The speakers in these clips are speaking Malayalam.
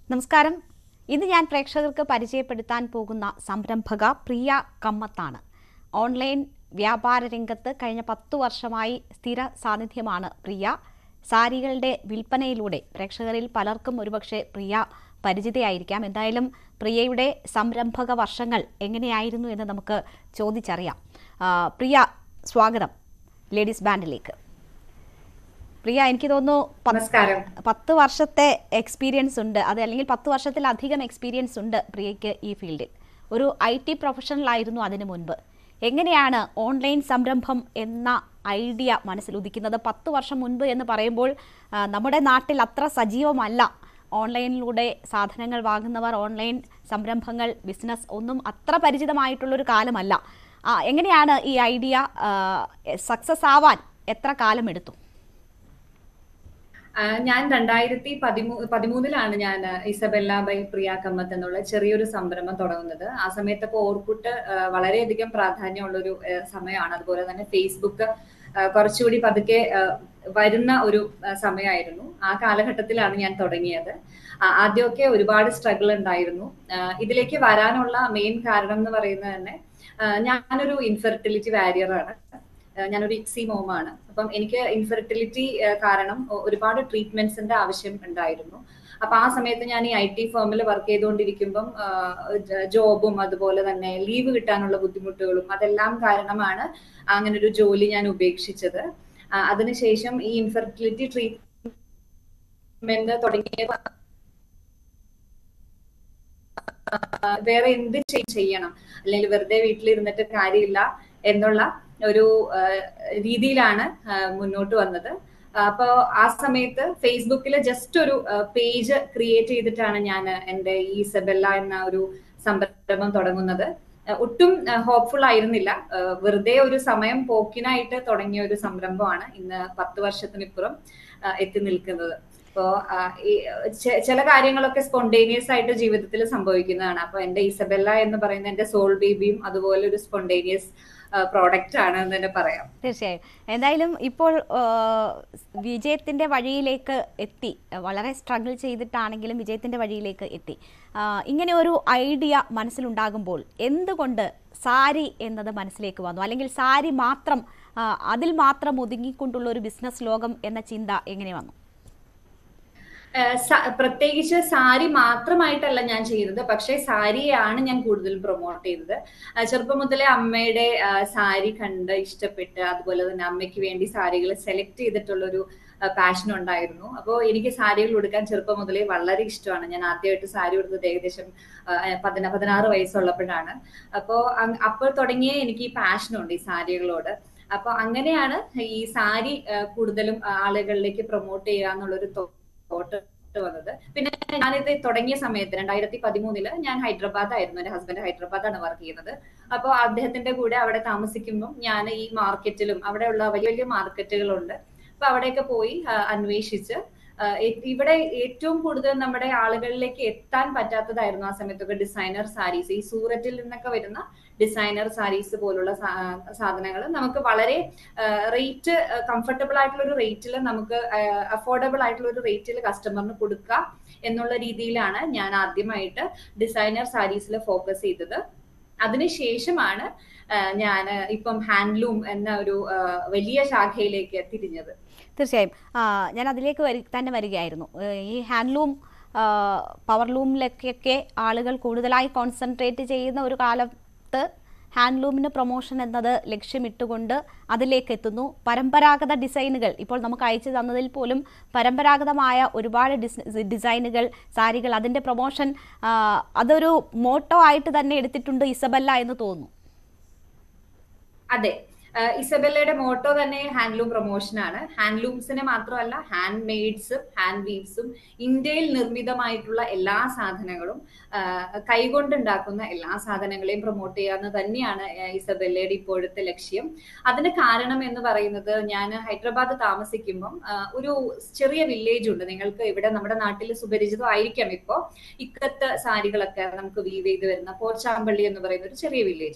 നമസ്കാരം ഇന്ന് ഞാൻ പ്രേക്ഷകർക്ക് പരിചയപ്പെടുത്താൻ പോകുന്ന സംരംഭക പ്രിയ കമ്മത്താണ് ഓൺലൈൻ വ്യാപാര രംഗത്ത് കഴിഞ്ഞ പത്തു വർഷമായി സ്ഥിര സാന്നിധ്യമാണ് പ്രിയ സാരികളുടെ വിൽപ്പനയിലൂടെ പ്രേക്ഷകരിൽ പലർക്കും ഒരുപക്ഷെ പ്രിയ പരിചിതയായിരിക്കാം എന്തായാലും പ്രിയയുടെ സംരംഭക വർഷങ്ങൾ എങ്ങനെയായിരുന്നു എന്ന് നമുക്ക് ചോദിച്ചറിയാം ആ, പ്രിയ സ്വാഗതം ലേഡീസ് ബാൻഡിലേക്ക് പ്രിയ എനിക്ക് തോന്നുന്നു പത്ത് നമസ്കാരം പത്ത് വർഷത്തെ എക്സ്പീരിയൻസ് ഉണ്ട് അത് അല്ലെങ്കിൽ പത്ത് വർഷത്തിലധികം എക്സ്പീരിയൻസ് ഉണ്ട് പ്രിയയ്ക്ക് ഈ ഫീൽഡിൽ ഒരു ഐ ടി പ്രൊഫഷണൽ ആയിരുന്നു അതിനു മുൻപ് എങ്ങനെയാണ് ഓൺലൈൻ സംരംഭം എന്ന ഐഡിയ മനസ്സിൽ ഉദിക്കുന്നത് പത്ത് വർഷം മുൻപ് എന്ന് പറയുമ്പോൾ ആ, നമ്മുടെ നാട്ടിൽ അത്ര സജീവമല്ല ഓൺലൈനിലൂടെ സാധനങ്ങൾ വാങ്ങുന്നവർ ഓൺലൈൻ സംരംഭങ്ങൾ ബിസിനസ് ഒന്നും അത്ര പരിചിതമായിട്ടുള്ളൊരു കാലമല്ല ആ, എങ്ങനെയാണ് ഈ ഐഡിയ സക്സസ് ആവാൻ എത്ര കാലമെടുത്തു ആ, ഞാൻ രണ്ടായിരത്തി പതിമൂ പതിമൂന്നിലാണ് ഞാൻ ഇസബെല്ല ബൈ പ്രിയ കമ്മത്ത് എന്നുള്ള ചെറിയൊരു സംരംഭം തുടങ്ങുന്നത് ആ സമയത്തൊക്കെ ഓർക്കുട്ട് ആ, വളരെയധികം പ്രാധാന്യമുള്ള ഒരു സമയമാണ് അതുപോലെ തന്നെ ഫേസ്ബുക്ക് ആ, കുറച്ചുകൂടി പതുക്കെ ആ, വരുന്ന ഒരു ആ, സമയമായിരുന്നു ആ കാലഘട്ടത്തിലാണ് ഞാൻ തുടങ്ങിയത് ആ, ആദ്യമൊക്കെ ഒരുപാട് സ്ട്രഗിൾ ഉണ്ടായിരുന്നു ആ, ഇതിലേക്ക് വരാനുള്ള മെയിൻ കാരണം എന്ന് പറയുന്നത് തന്നെ ആ, ഞാനൊരു ഇൻഫെർട്ടിലിറ്റി വാരിയർ ആണ് ഏഹ് ഞാനൊരു ഇക്സി മോമാണ് അപ്പം എനിക്ക് ഇൻഫെർട്ടിലിറ്റി കാരണം ഒ- ഒരുപാട് ട്രീറ്റ്മെന്റ്സിന്റെ ആവശ്യം ഉണ്ടായിരുന്നു അപ്പൊ ആ സമയത്ത് ഞാൻ ഈ ഐ ടി ഫേമിൽ വർക്ക് ചെയ്തുകൊണ്ടിരിക്കുമ്പം ജോബും അതുപോലെ തന്നെ ലീവ് കിട്ടാനുള്ള ബുദ്ധിമുട്ടുകളും അതെല്ലാം കാരണമാണ് അങ്ങനെ ഒരു ജോലി ഞാൻ ഉപേക്ഷിച്ചത് ആ, അതിനുശേഷം ഈ ഇൻഫെർട്ടിലിറ്റി ട്രീറ്റ്മെന്റ് തുടങ്ങിയ ആ, വേറെ എന്ത് ചെയ്- ചെയ്യണം അല്ലെങ്കിൽ വെറുതെ വീട്ടിലിരുന്നിട്ട് കാര്യമില്ല എന്നുള്ള ഒരു ആ, രീതിയിലാണ് ആ, മുന്നോട്ട് വന്നത് അപ്പോ ആ സമയത്ത് ഫേസ്ബുക്കിൽ ജസ്റ്റ് ഒരു പേജ് ക്രിയേറ്റ് ചെയ്തിട്ടാണ് ഞാൻ എൻ്റെ ഈ ഇസബെല്ല എന്ന ഒരു സംരംഭം തുടങ്ങുന്നത് ആ, ഒട്ടും ഹോപ്പ്ഫുൾ ആയിരുന്നില്ല ആ, വെറുതെ ഒരു സമയം പോക്കിനായിട്ട് തുടങ്ങിയ ഒരു സംരംഭമാണ് ഇന്ന് പത്ത് വർഷത്തിനിപ്പുറം ആ, എത്തി നിൽക്കുന്നത് അപ്പോ ആ, ഈ ചെ- ചില കാര്യങ്ങളൊക്കെ സ്പോണ്ടേനിയസ് ആയിട്ട് ജീവിതത്തിൽ സംഭവിക്കുന്നതാണ് അപ്പൊ എന്റെ ഇസബെല്ല എന്ന് പറയുന്ന എന്റെ സോൾ ബേബിയും അതുപോലെ ഒരു സ്പോണ്ടേനിയസ് പ്രോഡക്റ്റ് ആണ് എന്ന് തന്നെ പറയാം തീർച്ചയായും എന്തായാലും ഇപ്പോൾ ആ, വിജയത്തിന്റെ വഴിയിലേക്ക് എത്തി വളരെ സ്ട്രഗിൾ ചെയ്തിട്ടാണെങ്കിലും വിജയത്തിന്റെ വഴിയിലേക്ക് എത്തി ആ, ഇങ്ങനെ ഒരു ഐഡിയ മനസ്സിലുണ്ടാകുമ്പോൾ എന്തുകൊണ്ട് സാരി എന്നത് മനസ്സിലേക്ക് വന്നു അല്ലെങ്കിൽ സാരി മാത്രം ആ, അതിൽ മാത്രം ഒതുങ്ങിക്കൊണ്ടുള്ള ഒരു ബിസിനസ് ലോകം എന്ന ചിന്ത എങ്ങനെ വന്നു ഏഹ് സ- പ്രത്യേകിച്ച് സാരി മാത്രമായിട്ടല്ല ഞാൻ ചെയ്തത് പക്ഷേ സാരിയാണ് ഞാൻ കൂടുതൽ പ്രൊമോട്ട് ചെയ്തത് ആ, ചെറുപ്പം മുതലേ അമ്മയുടെ ആ, സാരി കണ്ട് ഇഷ്ടപ്പെട്ട് അതുപോലെ തന്നെ അമ്മയ്ക്ക് വേണ്ടി സാരികൾ സെലക്ട് ചെയ്തിട്ടുള്ള ഒരു പാഷൻ ഉണ്ടായിരുന്നു അപ്പോൾ എനിക്ക് സാരികൾ ഉടുക്കാൻ ചെറുപ്പം മുതലേ വളരെ ഇഷ്ടമാണ് ഞാൻ ആദ്യമായിട്ട് സാരി ഉടുത്തത് ഏകദേശം ആ, പതിന പതിനാറ് വയസ്സുള്ളപ്പോഴാണ് അപ്പോൾ അപ്പോൾ തുടങ്ങിയ എനിക്ക് ഈ പാഷനുണ്ട് ഈ സാരികളോട് അപ്പൊ അങ്ങനെയാണ് ഈ സാരി ആ, കൂടുതലും ആളുകളിലേക്ക് പ്രൊമോട്ട് ചെയ്യുക എന്നുള്ളൊരു തോട്ട് വന്നത് പിന്നെ ഞാനിത് തുടങ്ങിയ സമയത്ത് രണ്ടായിരത്തി പതിമൂന്നില് ഞാൻ ഹൈദരാബാദ് ആയിരുന്നു എന്റെ ഹസ്ബൻഡ് ഹൈദരാബാദാണ് വർക്ക് ചെയ്യുന്നത് അപ്പോൾ അദ്ദേഹത്തിന്റെ കൂടെ അവിടെ താമസിക്കുമ്പോൾ ഞാൻ ഈ മാർക്കറ്റിലും അവിടെയുള്ള വലിയ വലിയ മാർക്കറ്റുകളുണ്ട് അപ്പൊ അവിടെയൊക്കെ പോയി ആ, അന്വേഷിച്ച് ആ, എ- ഇവിടെ ഏറ്റവും കൂടുതൽ നമ്മുടെ ആളുകളിലേക്ക് എത്താൻ പറ്റാത്തതായിരുന്നു ആ സമയത്തൊക്കെ ഡിസൈനർ സാരീസ് ഈ സൂററ്റിൽ നിന്നൊക്കെ വരുന്ന ഡിസൈനർ സാരീസ് പോലുള്ള സാധനങ്ങൾ നമുക്ക് വളരെ റേറ്റ് കംഫർട്ടബിൾ ആയിട്ടുള്ള ഒരു റേറ്റിൽ നമുക്ക് അഫോർഡബിൾ ആയിട്ടുള്ള ഒരു റേറ്റിൽ കസ്റ്റമറിന് കൊടുക്കുക എന്നുള്ള രീതിയിലാണ് ഞാൻ ആദ്യമായിട്ട് ഡിസൈനർ സാരീസിൽ ഫോക്കസ് ചെയ്തത് അതിനുശേഷമാണ് ഞാൻ ഇപ്പം ഹാൻഡ്ലൂം എന്ന ഒരു ആ, വലിയ ശാഖയിലേക്ക് തിരിഞ്ഞത് തീർച്ചയായും ആ, ഞാൻ അതിലേക്ക് വരി തന്നെ വരികയായിരുന്നു ഏഹ് ഈ ഹാൻഡ്ലൂം പവർലൂമിലൊക്കെ ആളുകൾ കൂടുതലായി കോൺസെൻട്രേറ്റ് ചെയ്യുന്ന ഒരു കാലത്ത് ഹാൻഡ്ലൂമിന് പ്രൊമോഷൻ എന്നത് ലക്ഷ്യമിട്ടുകൊണ്ട് അതിലേക്ക് എത്തുന്നു പരമ്പരാഗത ഡിസൈനുകൾ ഇപ്പോൾ നമുക്ക് അയച്ചു തന്നതിൽ പോലും പരമ്പരാഗതമായ ഒരുപാട് ഡിസ് ഡിസൈനുകൾ സാരികൾ അതിൻ്റെ പ്രൊമോഷൻ ആ, അതൊരു മോട്ടോ ആയിട്ട് തന്നെ എടുത്തിട്ടുണ്ട് ഇസബല്ല എന്ന് തോന്നുന്നു അതെ ആഹ് ഇസബെല്ലയുടെ മോട്ടോ തന്നെ ഹാൻഡ്ലൂം പ്രൊമോഷൻ ആണ് ഹാൻഡ്ലൂംസിനെ മാത്രമല്ല ഹാൻഡ് മെയ്ഡ്സും ഹാൻഡ് വീവ്സും ഇന്ത്യയിൽ നിർമ്മിതമായിട്ടുള്ള എല്ലാ സാധനങ്ങളും ആഹ് കൈകൊണ്ടുണ്ടാക്കുന്ന എല്ലാ സാധനങ്ങളെയും പ്രൊമോട്ട് ചെയ്യാന്ന് തന്നെയാണ് ആഹ് ഇസബെല്ലയുടെ ഇപ്പോഴത്തെ ലക്ഷ്യം അതിന് കാരണം എന്ന് പറയുന്നത് ഞാൻ ഹൈദരാബാദ് താമസിക്കുമ്പം ആഹ് ഒരു ചെറിയ വില്ലേജ് ഉണ്ട് നിങ്ങൾക്ക് ഇവിടെ നമ്മുടെ നാട്ടിൽ സുപരിചിതമായിരിക്കാം ഇപ്പോ ഇക്കത്ത് സാരികളൊക്കെ നമുക്ക് വീവ് ചെയ്ത് വരുന്ന പോർച്ചാമ്പള്ളി എന്ന് പറയുന്ന ഒരു ചെറിയ വില്ലേജ്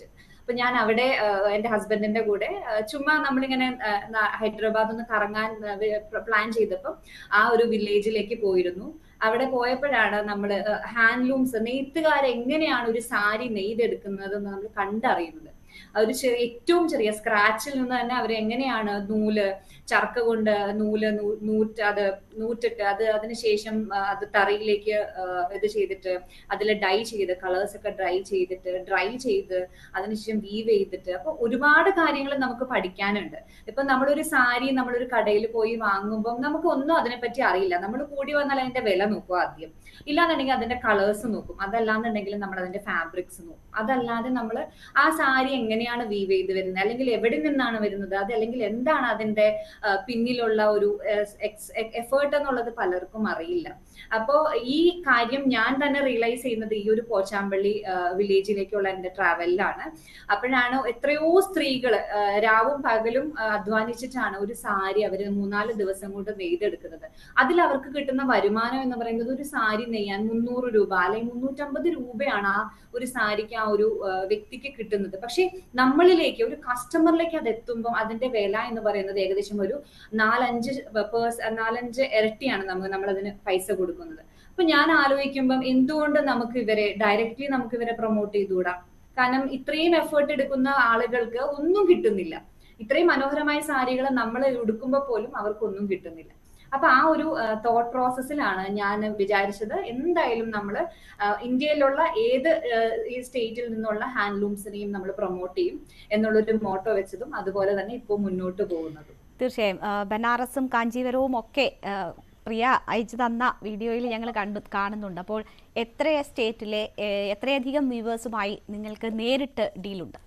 അപ്പൊ ഞാൻ അവിടെ ആഹ് എന്റെ ഹസ്ബൻഡിന്റെ കൂടെ ആഹ് ചുമ്മാ നമ്മളിങ്ങനെ ആഹ് ന- ഹൈദരാബാദ് ഒന്ന് കറങ്ങാൻ പ്ലാൻ ചെയ്തപ്പോൾ ആ ഒരു വില്ലേജിലേക്ക് പോയിരുന്നു അവിടെ പോയപ്പോഴാണ് നമ്മൾ ഹാൻഡ്ലൂംസ് നെയ്ത്തുകാർ എങ്ങനെയാണ് ഒരു സാരി നെയ്തെടുക്കുന്നത് എന്ന് നമ്മൾ കണ്ടറിയുന്നത് ആ ഒരു ചെറിയ ഏറ്റവും ചെറിയ സ്ക്രാച്ചിൽ നിന്ന് തന്നെ അവർ എങ്ങനെയാണ് നൂല് ചർക്ക കൊണ്ട് നൂല് നൂ- നൂറ്റ് അത് നൂറ്റിട്ട് അത് അതിനുശേഷം ആ, അത് തറയിലേക്ക് ആ, ഇത് ചെയ്തിട്ട് അതിൽ ഡൈ ചെയ്ത് കളേഴ്സ് ഒക്കെ ഡ്രൈ ചെയ്തിട്ട് ഡ്രൈ ചെയ്ത് അതിനുശേഷം വീവ് ചെയ്തിട്ട് അപ്പൊ ഒരുപാട് കാര്യങ്ങൾ നമുക്ക് പഠിക്കാനുണ്ട് ഇപ്പൊ നമ്മളൊരു സാരി നമ്മളൊരു കടയിൽ പോയി വാങ്ങുമ്പോൾ നമുക്ക് ഒന്നും അതിനെപ്പറ്റി അറിയില്ല നമ്മൾ കൂടി വന്നാൽ അതിന്റെ വില നോക്കും ആദ്യം ഇല്ലാന്നുണ്ടെങ്കിൽ അതിന്റെ കളേഴ്സ് നോക്കും അതല്ലാന്നുണ്ടെങ്കിൽ നമ്മൾ അതിന്റെ ഫാബ്രിക്സ് നോക്കും അതല്ലാതെ നമ്മൾ ആ സാരി എങ്ങനെയാണ് വീവ് ചെയ്ത് വരുന്നത് അല്ലെങ്കിൽ എവിടെ നിന്നാണ് വരുന്നത് അത് അല്ലെങ്കിൽ എന്താണ് അതിന്റെ ആ, പിന്നിലുള്ള ഒരു എഫേർട്ട് എന്നുള്ളത് പലർക്കും അറിയില്ല അപ്പോ ഈ കാര്യം ഞാൻ തന്നെ റിയലൈസ് ചെയ്യുന്നത് ഈ ഒരു പോച്ചാമ്പള്ളി വില്ലേജിലേക്കുള്ള എന്റെ ട്രാവലിലാണ് അപ്പോഴാണ് എത്രയോ സ്ത്രീകൾ രാവും പകലും ആ, അധ്വാനിച്ചിട്ടാണ് ഒരു സാരി അവര് മൂന്നാല് ദിവസം കൊണ്ട് നെയ്തെടുക്കുന്നത് അതിൽ അവർക്ക് കിട്ടുന്ന വരുമാനം എന്ന് പറയുന്നത് ഒരു സാരി നെയ്യാൻ മുന്നൂറ് രൂപ അല്ലെങ്കിൽ മുന്നൂറ്റമ്പത് രൂപയാണ് ആ ഒരു സാരിക്ക് ആ ഒരു ആ, വ്യക്തിക്ക് കിട്ടുന്നത് പക്ഷെ നമ്മളിലേക്ക് ഒരു കസ്റ്റമറിലേക്ക് അത് എത്തുമ്പോൾ അതിന്റെ വില എന്ന് പറയുന്നത് ഏകദേശം ഒരു നാലഞ്ച് പേഴ്സ് നാലഞ്ച് ഇരട്ടിയാണ് നമുക്ക് നമ്മൾ അതിന് പൈസ കൊടുക്കുന്നത് അപ്പൊ ഞാൻ ആലോചിക്കുമ്പം എന്തുകൊണ്ട് നമുക്ക് ഇവരെ ഡയറക്റ്റ്ലി നമുക്ക് ഇവരെ പ്രൊമോട്ട് ചെയ്തുകൂടാ കാരണം ഇത്രയും എഫേർട്ട് എടുക്കുന്ന ആളുകൾക്ക് ഒന്നും കിട്ടുന്നില്ല ഇത്രയും മനോഹരമായ സാരികൾ നമ്മൾ ഉടുക്കുമ്പോൾ പോലും അവർക്കൊന്നും കിട്ടുന്നില്ല അപ്പൊ ആ ഒരു തോട്ട് പ്രോസസ്സിലാണ് ഞാൻ വിചാരിച്ചത് എന്തായാലും നമ്മൾ ഇന്ത്യയിലുള്ള ഏത് ആ, ഈ സ്റ്റേറ്റിൽ നിന്നുള്ള ഹാൻഡ്ലൂംസിനെയും നമ്മൾ പ്രൊമോട്ട് ചെയ്യും എന്നുള്ളൊരു മോട്ടോ വെച്ചതും അതുപോലെ തന്നെ ഇപ്പോൾ മുന്നോട്ട് പോകുന്നതും തീർച്ചയായും ആ, ബനാറസും കാഞ്ചീവരവും ഒക്കെ ആ, പ്രിയ അയച്ചു തന്ന വീഡിയോയിൽ ഞങ്ങൾ കണ്ടു കാണുന്നുണ്ട് അപ്പോൾ എത്ര സ്റ്റേറ്റിലെ ഏ, എത്രയധികം വ്യൂവേഴ്സുമായി നിങ്ങൾക്ക് നേരിട്ട് ഡീലുണ്ട്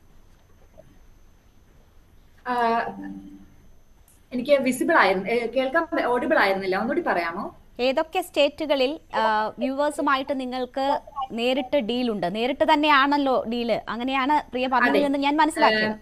ആ, എനിക്ക് വിസിബിൾ ആയിരുന്നു ഏ, കേൾക്കാൻ ഓഡിബിൾ ആയിരുന്നില്ല ഒന്നുകൂടി പറയാമോ ഏതൊക്കെ സ്റ്റേറ്റുകളിൽ വ്യൂവേഴ്സുമായിട്ട് നിങ്ങൾക്ക് നേരിട്ട് ഡീലുണ്ട് നേരിട്ട് തന്നെയാണല്ലോ ഡീല് അങ്ങനെയാണ് പ്രിയ പറഞ്ഞതെന്ന് ഞാൻ മനസ്സിലാക്കിയത്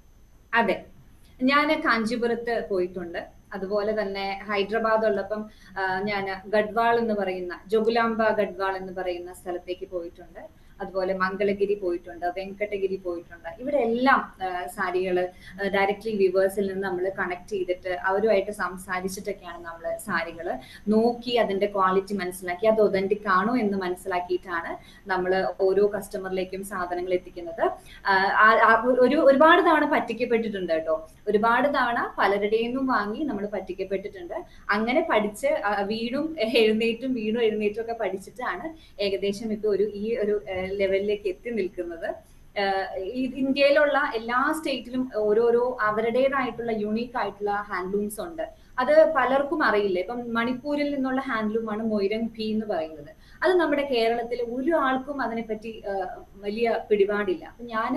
അതെ ഞാൻ കാഞ്ചീപുരത്ത് പോയിട്ടുണ്ട് അതുപോലെ തന്നെ ഹൈദരാബാദ് ഉള്ളപ്പം ഞാൻ ഗഡ്വാൾ എന്ന് പറയുന്ന ജോഗുലാംബ ഗഡ്വാൾ എന്ന് പറയുന്ന സ്ഥലത്തേക്ക് പോയിട്ടുണ്ട് അതുപോലെ മംഗളഗിരി പോയിട്ടുണ്ട് വെങ്കടഗിരി പോയിട്ടുണ്ട് ഇവിടെ എല്ലാം സാരികൾ ഡയറക്ട്ലി വ്യൂവേഴ്സിൽ നിന്ന് നമ്മൾ കണക്ട് ചെയ്തിട്ട് അവരുമായിട്ട് സംസാരിച്ചിട്ടൊക്കെയാണ് നമ്മൾ സാരികൾ നോക്കി അതിന്റെ ക്വാളിറ്റി മനസ്സിലാക്കി അത് ഒതന്റിക് ആണോ എന്ന് മനസ്സിലാക്കിയിട്ടാണ് നമ്മൾ ഓരോ കസ്റ്റമറിലേക്കും സാധനങ്ങൾ എത്തിക്കുന്നത് ആഹ് ആ- ആ ഒരു ഒരുപാട് തവണ പറ്റിക്കപ്പെട്ടിട്ടുണ്ട് കേട്ടോ ഒരുപാട് തവണ പലരുടെയും നിന്നും വാങ്ങി നമ്മൾ പറ്റിക്കപ്പെട്ടിട്ടുണ്ട് അങ്ങനെ പഠിച്ച് ആ, വീണും എഴുന്നേറ്റും വീണും എഴുന്നേറ്റും ഒക്കെ പഠിച്ചിട്ടാണ് ഏകദേശം ഇപ്പൊ ഒരു ഈ ഒരു ലെവലിലേക്ക് എത്തി നിൽക്കുന്നത് ആഹ് ഈ ഇന്ത്യയിലുള്ള എല്ലാ സ്റ്റേറ്റിലും ഓരോരോ അവരുടേതായിട്ടുള്ള യുണീക്ക് ആയിട്ടുള്ള ഹാൻഡ്ലൂംസ് ഉണ്ട് അത് പലർക്കും അറിയില്ല ഇപ്പം മണിപ്പൂരിൽ നിന്നുള്ള ഹാൻഡ്ലൂമാണ് മൊയ്രങ് ഭീ എന്ന് പറയുന്നത് അത് നമ്മുടെ കേരളത്തിൽ ഒരു ആൾക്കും അതിനെപ്പറ്റി ആഹ് വലിയ പിടിപാടില്ല അപ്പൊ ഞാൻ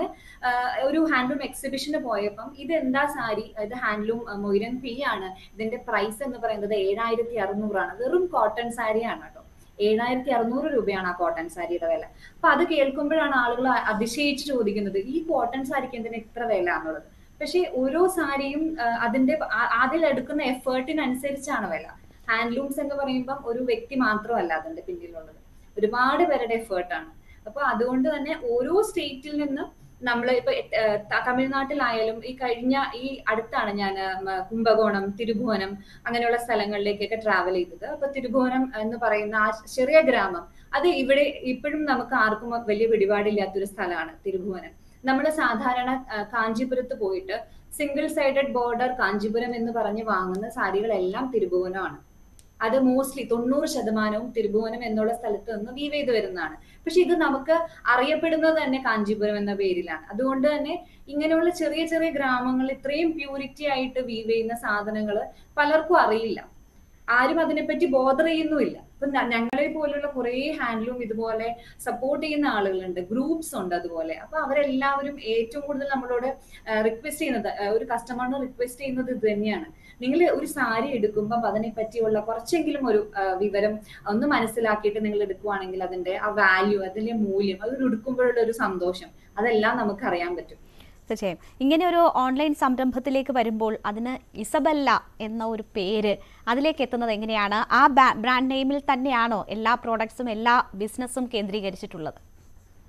ഒരു ഹാൻഡ്ലൂം എക്സിബിഷന് പോയപ്പം ഇത് എന്താ സാരി ഇത് ഹാൻഡ്ലൂം മൊയ്രങ് ഭീ ആണ് ഇതിന്റെ പ്രൈസ് എന്ന് പറയുന്നത് ഏഴായിരത്തി അറുന്നൂറാണ് വെറും കോട്ടൺ സാരിയാണ് കേട്ടോ ഏഴായിരത്തി അറുന്നൂറ് രൂപയാണ് ആ കോട്ടൺ സാരിയുടെ വില അപ്പൊ അത് കേൾക്കുമ്പോഴാണ് ആളുകൾ അതിശയിച്ച് ചോദിക്കുന്നത് ഈ കോട്ടൺ സാരിക്ക് എന്തിനാ ഇത്ര വില എന്നുള്ളത് പക്ഷെ ഓരോ സാരിയും ആ, അതിന്റെ ആ- അതിൽ എടുക്കുന്ന എഫേർട്ടിനനുസരിച്ചാണ് വില ഹാൻഡ്ലൂംസ് എന്ന് പറയുമ്പോൾ ഒരു വ്യക്തി മാത്രമല്ല അതിന്റെ പിന്നിലുള്ളത് ഒരുപാട് പേരുടെ എഫേർട്ടാണ് അപ്പൊ അതുകൊണ്ട് തന്നെ ഓരോ സ്റ്റേറ്റിൽ നിന്നും നമ്മൾ ഇപ്പൊ ഏഹ്, ത- തമിഴ്നാട്ടിലായാലും ഈ കഴിഞ്ഞ ഈ അടുത്താണ് ഞാൻ കുംഭകോണം തിരുഭുവനം അങ്ങനെയുള്ള സ്ഥലങ്ങളിലേക്കൊക്കെ ട്രാവൽ ചെയ്തത് അപ്പൊ തിരുഭുവനം എന്ന് പറയുന്ന ആ ചെറിയ ഗ്രാമം അത് ഇവിടെ ഇപ്പോഴും നമുക്ക് ആർക്കും വലിയ പിടിപാടില്ലാത്തൊരു സ്ഥലമാണ് തിരുഭുവനം നമ്മൾ സാധാരണ ആ, കാഞ്ചീപുരത്ത് പോയിട്ട് സിംഗിൾ സൈഡഡ് ബോർഡർ കാഞ്ചീപുരം എന്ന് പറഞ്ഞ് വാങ്ങുന്ന സാരികളെല്ലാം തിരുഭുവനമാണ് അത് മോസ്റ്റ്ലി തൊണ്ണൂറ് ശതമാനവും തിരുഭുവനം എന്നുള്ള സ്ഥലത്ത് നിന്ന് വീവ് ചെയ്ത് വരുന്നതാണ് പക്ഷെ ഇത് നമുക്ക് അറിയപ്പെടുന്നത് തന്നെ കാഞ്ചീപുരം എന്ന പേരിലാണ് അതുകൊണ്ട് തന്നെ ഇങ്ങനെയുള്ള ചെറിയ ചെറിയ ഗ്രാമങ്ങൾ ഇത്രയും പ്യൂരിറ്റി ആയിട്ട് വീവ് ചെയ്യുന്ന സാധനങ്ങൾ പലർക്കും അറിയില്ല ആരും അതിനെപ്പറ്റി ബോധർ ചെയ്യുന്നുമില്ല ഇപ്പൊ ഞ- ഞങ്ങളെ പോലുള്ള കുറെ ഹാൻഡ്ലൂം ഇതുപോലെ സപ്പോർട്ട് ചെയ്യുന്ന ആളുകളുണ്ട് ഗ്രൂപ്പ്സ് ഉണ്ട് അതുപോലെ അപ്പൊ അവരെല്ലാവരും ഏറ്റവും കൂടുതൽ നമ്മളോട് റിക്വസ്റ്റ് ചെയ്യുന്നത് ആ, ഒരു കസ്റ്റമറിന് റിക്വസ്റ്റ് ചെയ്യുന്നത് ഇത് തന്നെയാണ് നിങ്ങൾ ഒരു സാരി എടുക്കുമ്പോൾ അതിനെ പറ്റിയുള്ള കുറച്ചെങ്കിലും ഒരു ആ, വിവരം ഒന്ന് മനസ്സിലാക്കിയിട്ട് നിങ്ങൾ എടുക്കുവാണെങ്കിൽ അതിന്റെ ആ വാല്യൂ അതിന്റെ മൂല്യം അത് എടുക്കുമ്പോഴുള്ള ഒരു സന്തോഷം അതെല്ലാം നമുക്ക് അറിയാൻ പറ്റും തീർച്ചയായും ഇങ്ങനെ ഒരു ഓൺലൈൻ സംരംഭത്തിലേക്ക് വരുമ്പോൾ അതിന് ഇസബല്ല എന്ന ഒരു പേര് അതിലേക്ക് എത്തുന്നത് എങ്ങനെയാണ് ആ ബ്രാൻഡ് നെയിമിൽ തന്നെയാണോ എല്ലാ പ്രോഡക്ട്സും എല്ലാ ബിസിനസ്സും കേന്ദ്രീകരിച്ചിട്ടുള്ളത്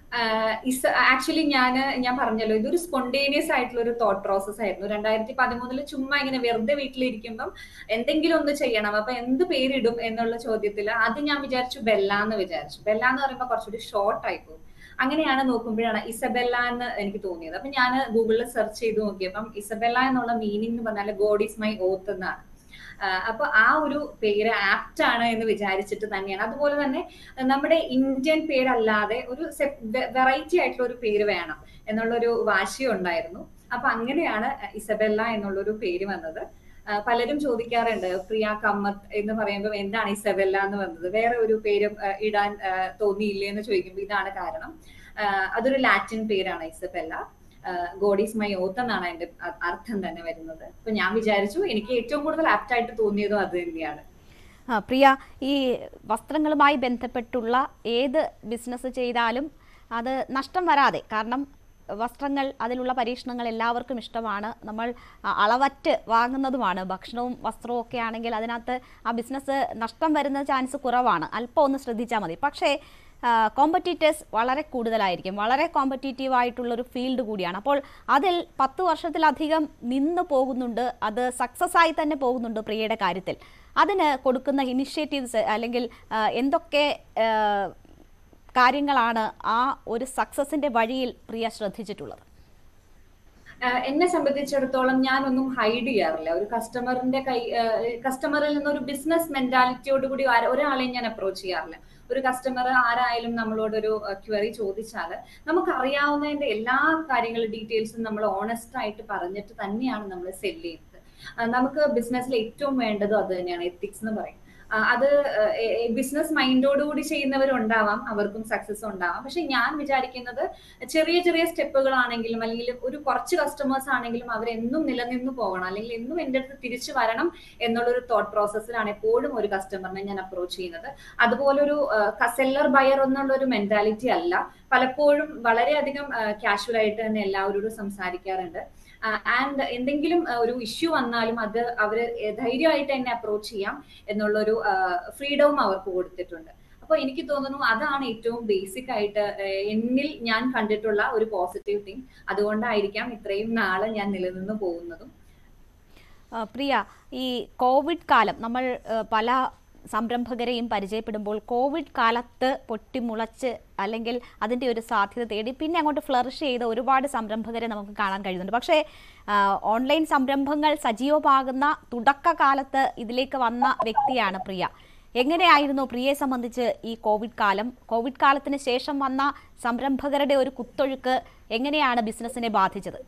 ആക്ച്വലി ഞാൻ ഞാൻ പറഞ്ഞല്ലോ ഇതൊരു സ്പോണ്ടേനിയസ് ആയിട്ടുള്ള ഒരു തോട്ട് പ്രോസസ് ആയിരുന്നു രണ്ടായിരത്തി പതിമൂന്നില് ചുമ്മാ ഇങ്ങനെ വെറുതെ വീട്ടിലിരിക്കുമ്പം എന്തെങ്കിലും ഒന്ന് ചെയ്യണം അപ്പൊ എന്ത് പേരിടും എന്നുള്ള ചോദ്യത്തിൽ ആദ്യം ഞാൻ വിചാരിച്ചു ബെല്ല എന്ന് വിചാരിച്ചു ബെല്ല എന്ന് പറയുമ്പോൾ കുറച്ചുകൂടി ഷോർട്ട് ആയി പോകും അങ്ങനെയാണ് നോക്കുമ്പോഴാണ് ഇസബെല്ല എന്ന് എനിക്ക് തോന്നിയത് അപ്പൊ ഞാൻ ഗൂഗിളിൽ സെർച്ച് ചെയ്ത് നോക്കിയപ്പം ഇസബെല്ല എന്നുള്ള മീനിങ് എന്ന് പറഞ്ഞാൽ ഗോഡ് ഈസ് മൈ ഓത്ത് എന്നാണ് അപ്പൊ ആ ഒരു പേര് ആപ്റ്റ് ആണ് എന്ന് വിചാരിച്ചിട്ട് തന്നെയാണ് അതുപോലെ തന്നെ നമ്മുടെ ഇന്ത്യൻ പേരല്ലാതെ ഒരു വെറൈറ്റി ആയിട്ടുള്ള ഒരു പേര് വേണം എന്നുള്ളൊരു വാശിയും ഉണ്ടായിരുന്നു അപ്പൊ അങ്ങനെയാണ് ഇസബെല്ല എന്നുള്ളൊരു പേര് വന്നത് പലരും ചോദിക്കാറുണ്ട് പ്രിയ കമ്മത്ത് എന്ന് പറയുമ്പോൾ എന്താണ് ഇസബെല്ല എന്ന് വന്നത് വേറെ ഒരു പേരും ഇടാൻ തോന്നിയില്ലേ എന്ന് ചോദിക്കുമ്പോൾ ഇതാണ് കാരണം അതൊരു ലാറ്റിൻ പേരാണ് Isabella God is my oath എന്നാണ് അതിന്റെ അർത്ഥം തന്നെ വരുന്നത് അപ്പൊ ഞാൻ വിചാരിച്ചു എനിക്ക് ഏറ്റവും കൂടുതൽ ആപ്റ്റ് ആയിട്ട് തോന്നിയതും അത് തന്നെയാണ് പ്രിയ ഈ വസ്ത്രങ്ങളുമായി ബന്ധപ്പെട്ടുള്ള ഏത് ബിസിനസ് ചെയ്താലും അത് നഷ്ടം വരാതെ കാരണം വസ്ത്രങ്ങൾ അതിലുള്ള പരീക്ഷണങ്ങൾ എല്ലാവർക്കും ഇഷ്ടമാണ് നമ്മൾ അളവറ്റ് വാങ്ങുന്നതുമാണ് ഭക്ഷണവും വസ്ത്രവും ഒക്കെ ആണെങ്കിൽ അതിനകത്ത് ആ ബിസിനസ് നഷ്ടം വരുന്ന ചാൻസ് കുറവാണ് അല്പം ഒന്ന് ശ്രദ്ധിച്ചാൽ മതി പക്ഷേ കോമ്പറ്റീറ്റേഴ്സ് വളരെ കൂടുതലായിരിക്കും വളരെ കോമ്പറ്റീറ്റീവ് ആയിട്ടുള്ളൊരു ഫീൽഡ് കൂടിയാണ് അപ്പോൾ അതിൽ പത്ത് വർഷത്തിലധികം നിന്ന് പോകുന്നുണ്ട് അത് സക്സസ് ആയി തന്നെ പോകുന്നുണ്ട് പ്രിയയുടെ കാര്യത്തിൽ അതിന് കൊടുക്കുന്ന ഇനിഷ്യേറ്റീവ്സ് അല്ലെങ്കിൽ എന്തൊക്കെ കാര്യങ്ങളാണ് ആ ഒരു സക്സസിന്റെ വഴിയിൽ പ്രിയ ശ്രദ്ധിച്ചിട്ടുള്ളത് എന്നെ സംബന്ധിച്ചിടത്തോളം ഞാനൊന്നും ഹൈഡ് ചെയ്യാറില്ല ഒരു കസ്റ്റമറിന്റെ കൈ കസ്റ്റമറിൽ നിന്ന് ഒരു ബിസിനസ് മെന്റാലിറ്റിയോട് കൂടി ഒരാളെയും ഞാൻ അപ്രോച്ച് ചെയ്യാറില്ല ഒരു കസ്റ്റമർ ആരായാലും നമ്മളോടൊരു ക്വറി ചോദിച്ചാൽ നമുക്ക് അറിയാവുന്നതിന്റെ എല്ലാ കാര്യങ്ങളും ഡീറ്റെയിൽസും നമ്മൾ ഓണസ്റ്റ് ആയിട്ട് പറഞ്ഞിട്ട് തന്നെയാണ് നമ്മൾ സെല് ചെയ്യുന്നത് നമുക്ക് ബിസിനസ്സിൽ ഏറ്റവും വേണ്ടതും അത് തന്നെയാണ് എത്തിക്സ് എന്ന് പറയും അത് ബിസിനസ് മൈൻഡോടുകൂടി ചെയ്യുന്നവരുണ്ടാവാം അവർക്കും സക്സസ് ഉണ്ടാവാം പക്ഷെ ഞാൻ വിചാരിക്കുന്നത് ചെറിയ ചെറിയ സ്റ്റെപ്പുകളാണെങ്കിലും അല്ലെങ്കിൽ ഒരു കുറച്ച് കസ്റ്റമേഴ്സ് ആണെങ്കിലും അവരെന്നും നിലനിന്ന് പോകണം അല്ലെങ്കിൽ എന്നും എൻ്റെ അടുത്ത് തിരിച്ചു വരണം എന്നുള്ളൊരു തോട്ട് പ്രോസസ്സിലാണ് എപ്പോഴും ഒരു കസ്റ്റമറിനെ ഞാൻ അപ്രോച്ച് ചെയ്യുന്നത് അതുപോലെ ഒരു സെല്ലർ ബയർ എന്നുള്ള ഒരു മെന്റാലിറ്റി അല്ല പലപ്പോഴും വളരെയധികം കാഷ്വൽ ആയിട്ട് തന്നെ എല്ലാവരോടും സംസാരിക്കാറുണ്ട് ആൻഡ് എന്തെങ്കിലും ഒരു ഇഷ്യൂ വന്നാലും അത് അവർ ധൈര്യമായിട്ട് എന്നെ അപ്രോച്ച് ചെയ്യാം എന്നുള്ളൊരു ഫ്രീഡവും അവർക്ക് കൊടുത്തിട്ടുണ്ട് അപ്പൊ എനിക്ക് തോന്നുന്നു അതാണ് ഏറ്റവും ബേസിക് ആയിട്ട് എന്നിൽ ഞാൻ കണ്ടിട്ടുള്ള ഒരു പോസിറ്റീവ് തിങ് അതുകൊണ്ടായിരിക്കാം ഇത്രയും നാളെ ഞാൻ നിലനിന്ന് പോകുന്നതും പ്രിയ ഈ കോവിഡ് കാലം നമ്മൾ പല സംരംഭകരെയും പരിചയപ്പെടുമ്പോൾ കോവിഡ് കാലത്ത് പൊട്ടിമുളച്ച് അല്ലെങ്കിൽ അതിൻ്റെ ഒരു സാധ്യത തേടി പിന്നെ അങ്ങോട്ട് ഫ്ലറിഷ് ചെയ്ത ഒരുപാട് സംരംഭകരെ നമുക്ക് കാണാൻ കഴിയുന്നുണ്ട് പക്ഷേ ഓൺലൈൻ സംരംഭങ്ങൾ സജീവമാകുന്ന തുടക്കകാലത്ത് ഇതിലേക്ക് വന്ന വ്യക്തിയാണ് പ്രിയ എങ്ങനെയായിരുന്നു പ്രിയയെ സംബന്ധിച്ച് ഈ കോവിഡ് കാലം കോവിഡ് കാലത്തിന് ശേഷം വന്ന സംരംഭകരുടെ ഒരു കുത്തൊഴുക്ക് എങ്ങനെയാണ് ബിസിനസ്സിനെ ബാധിച്ചത്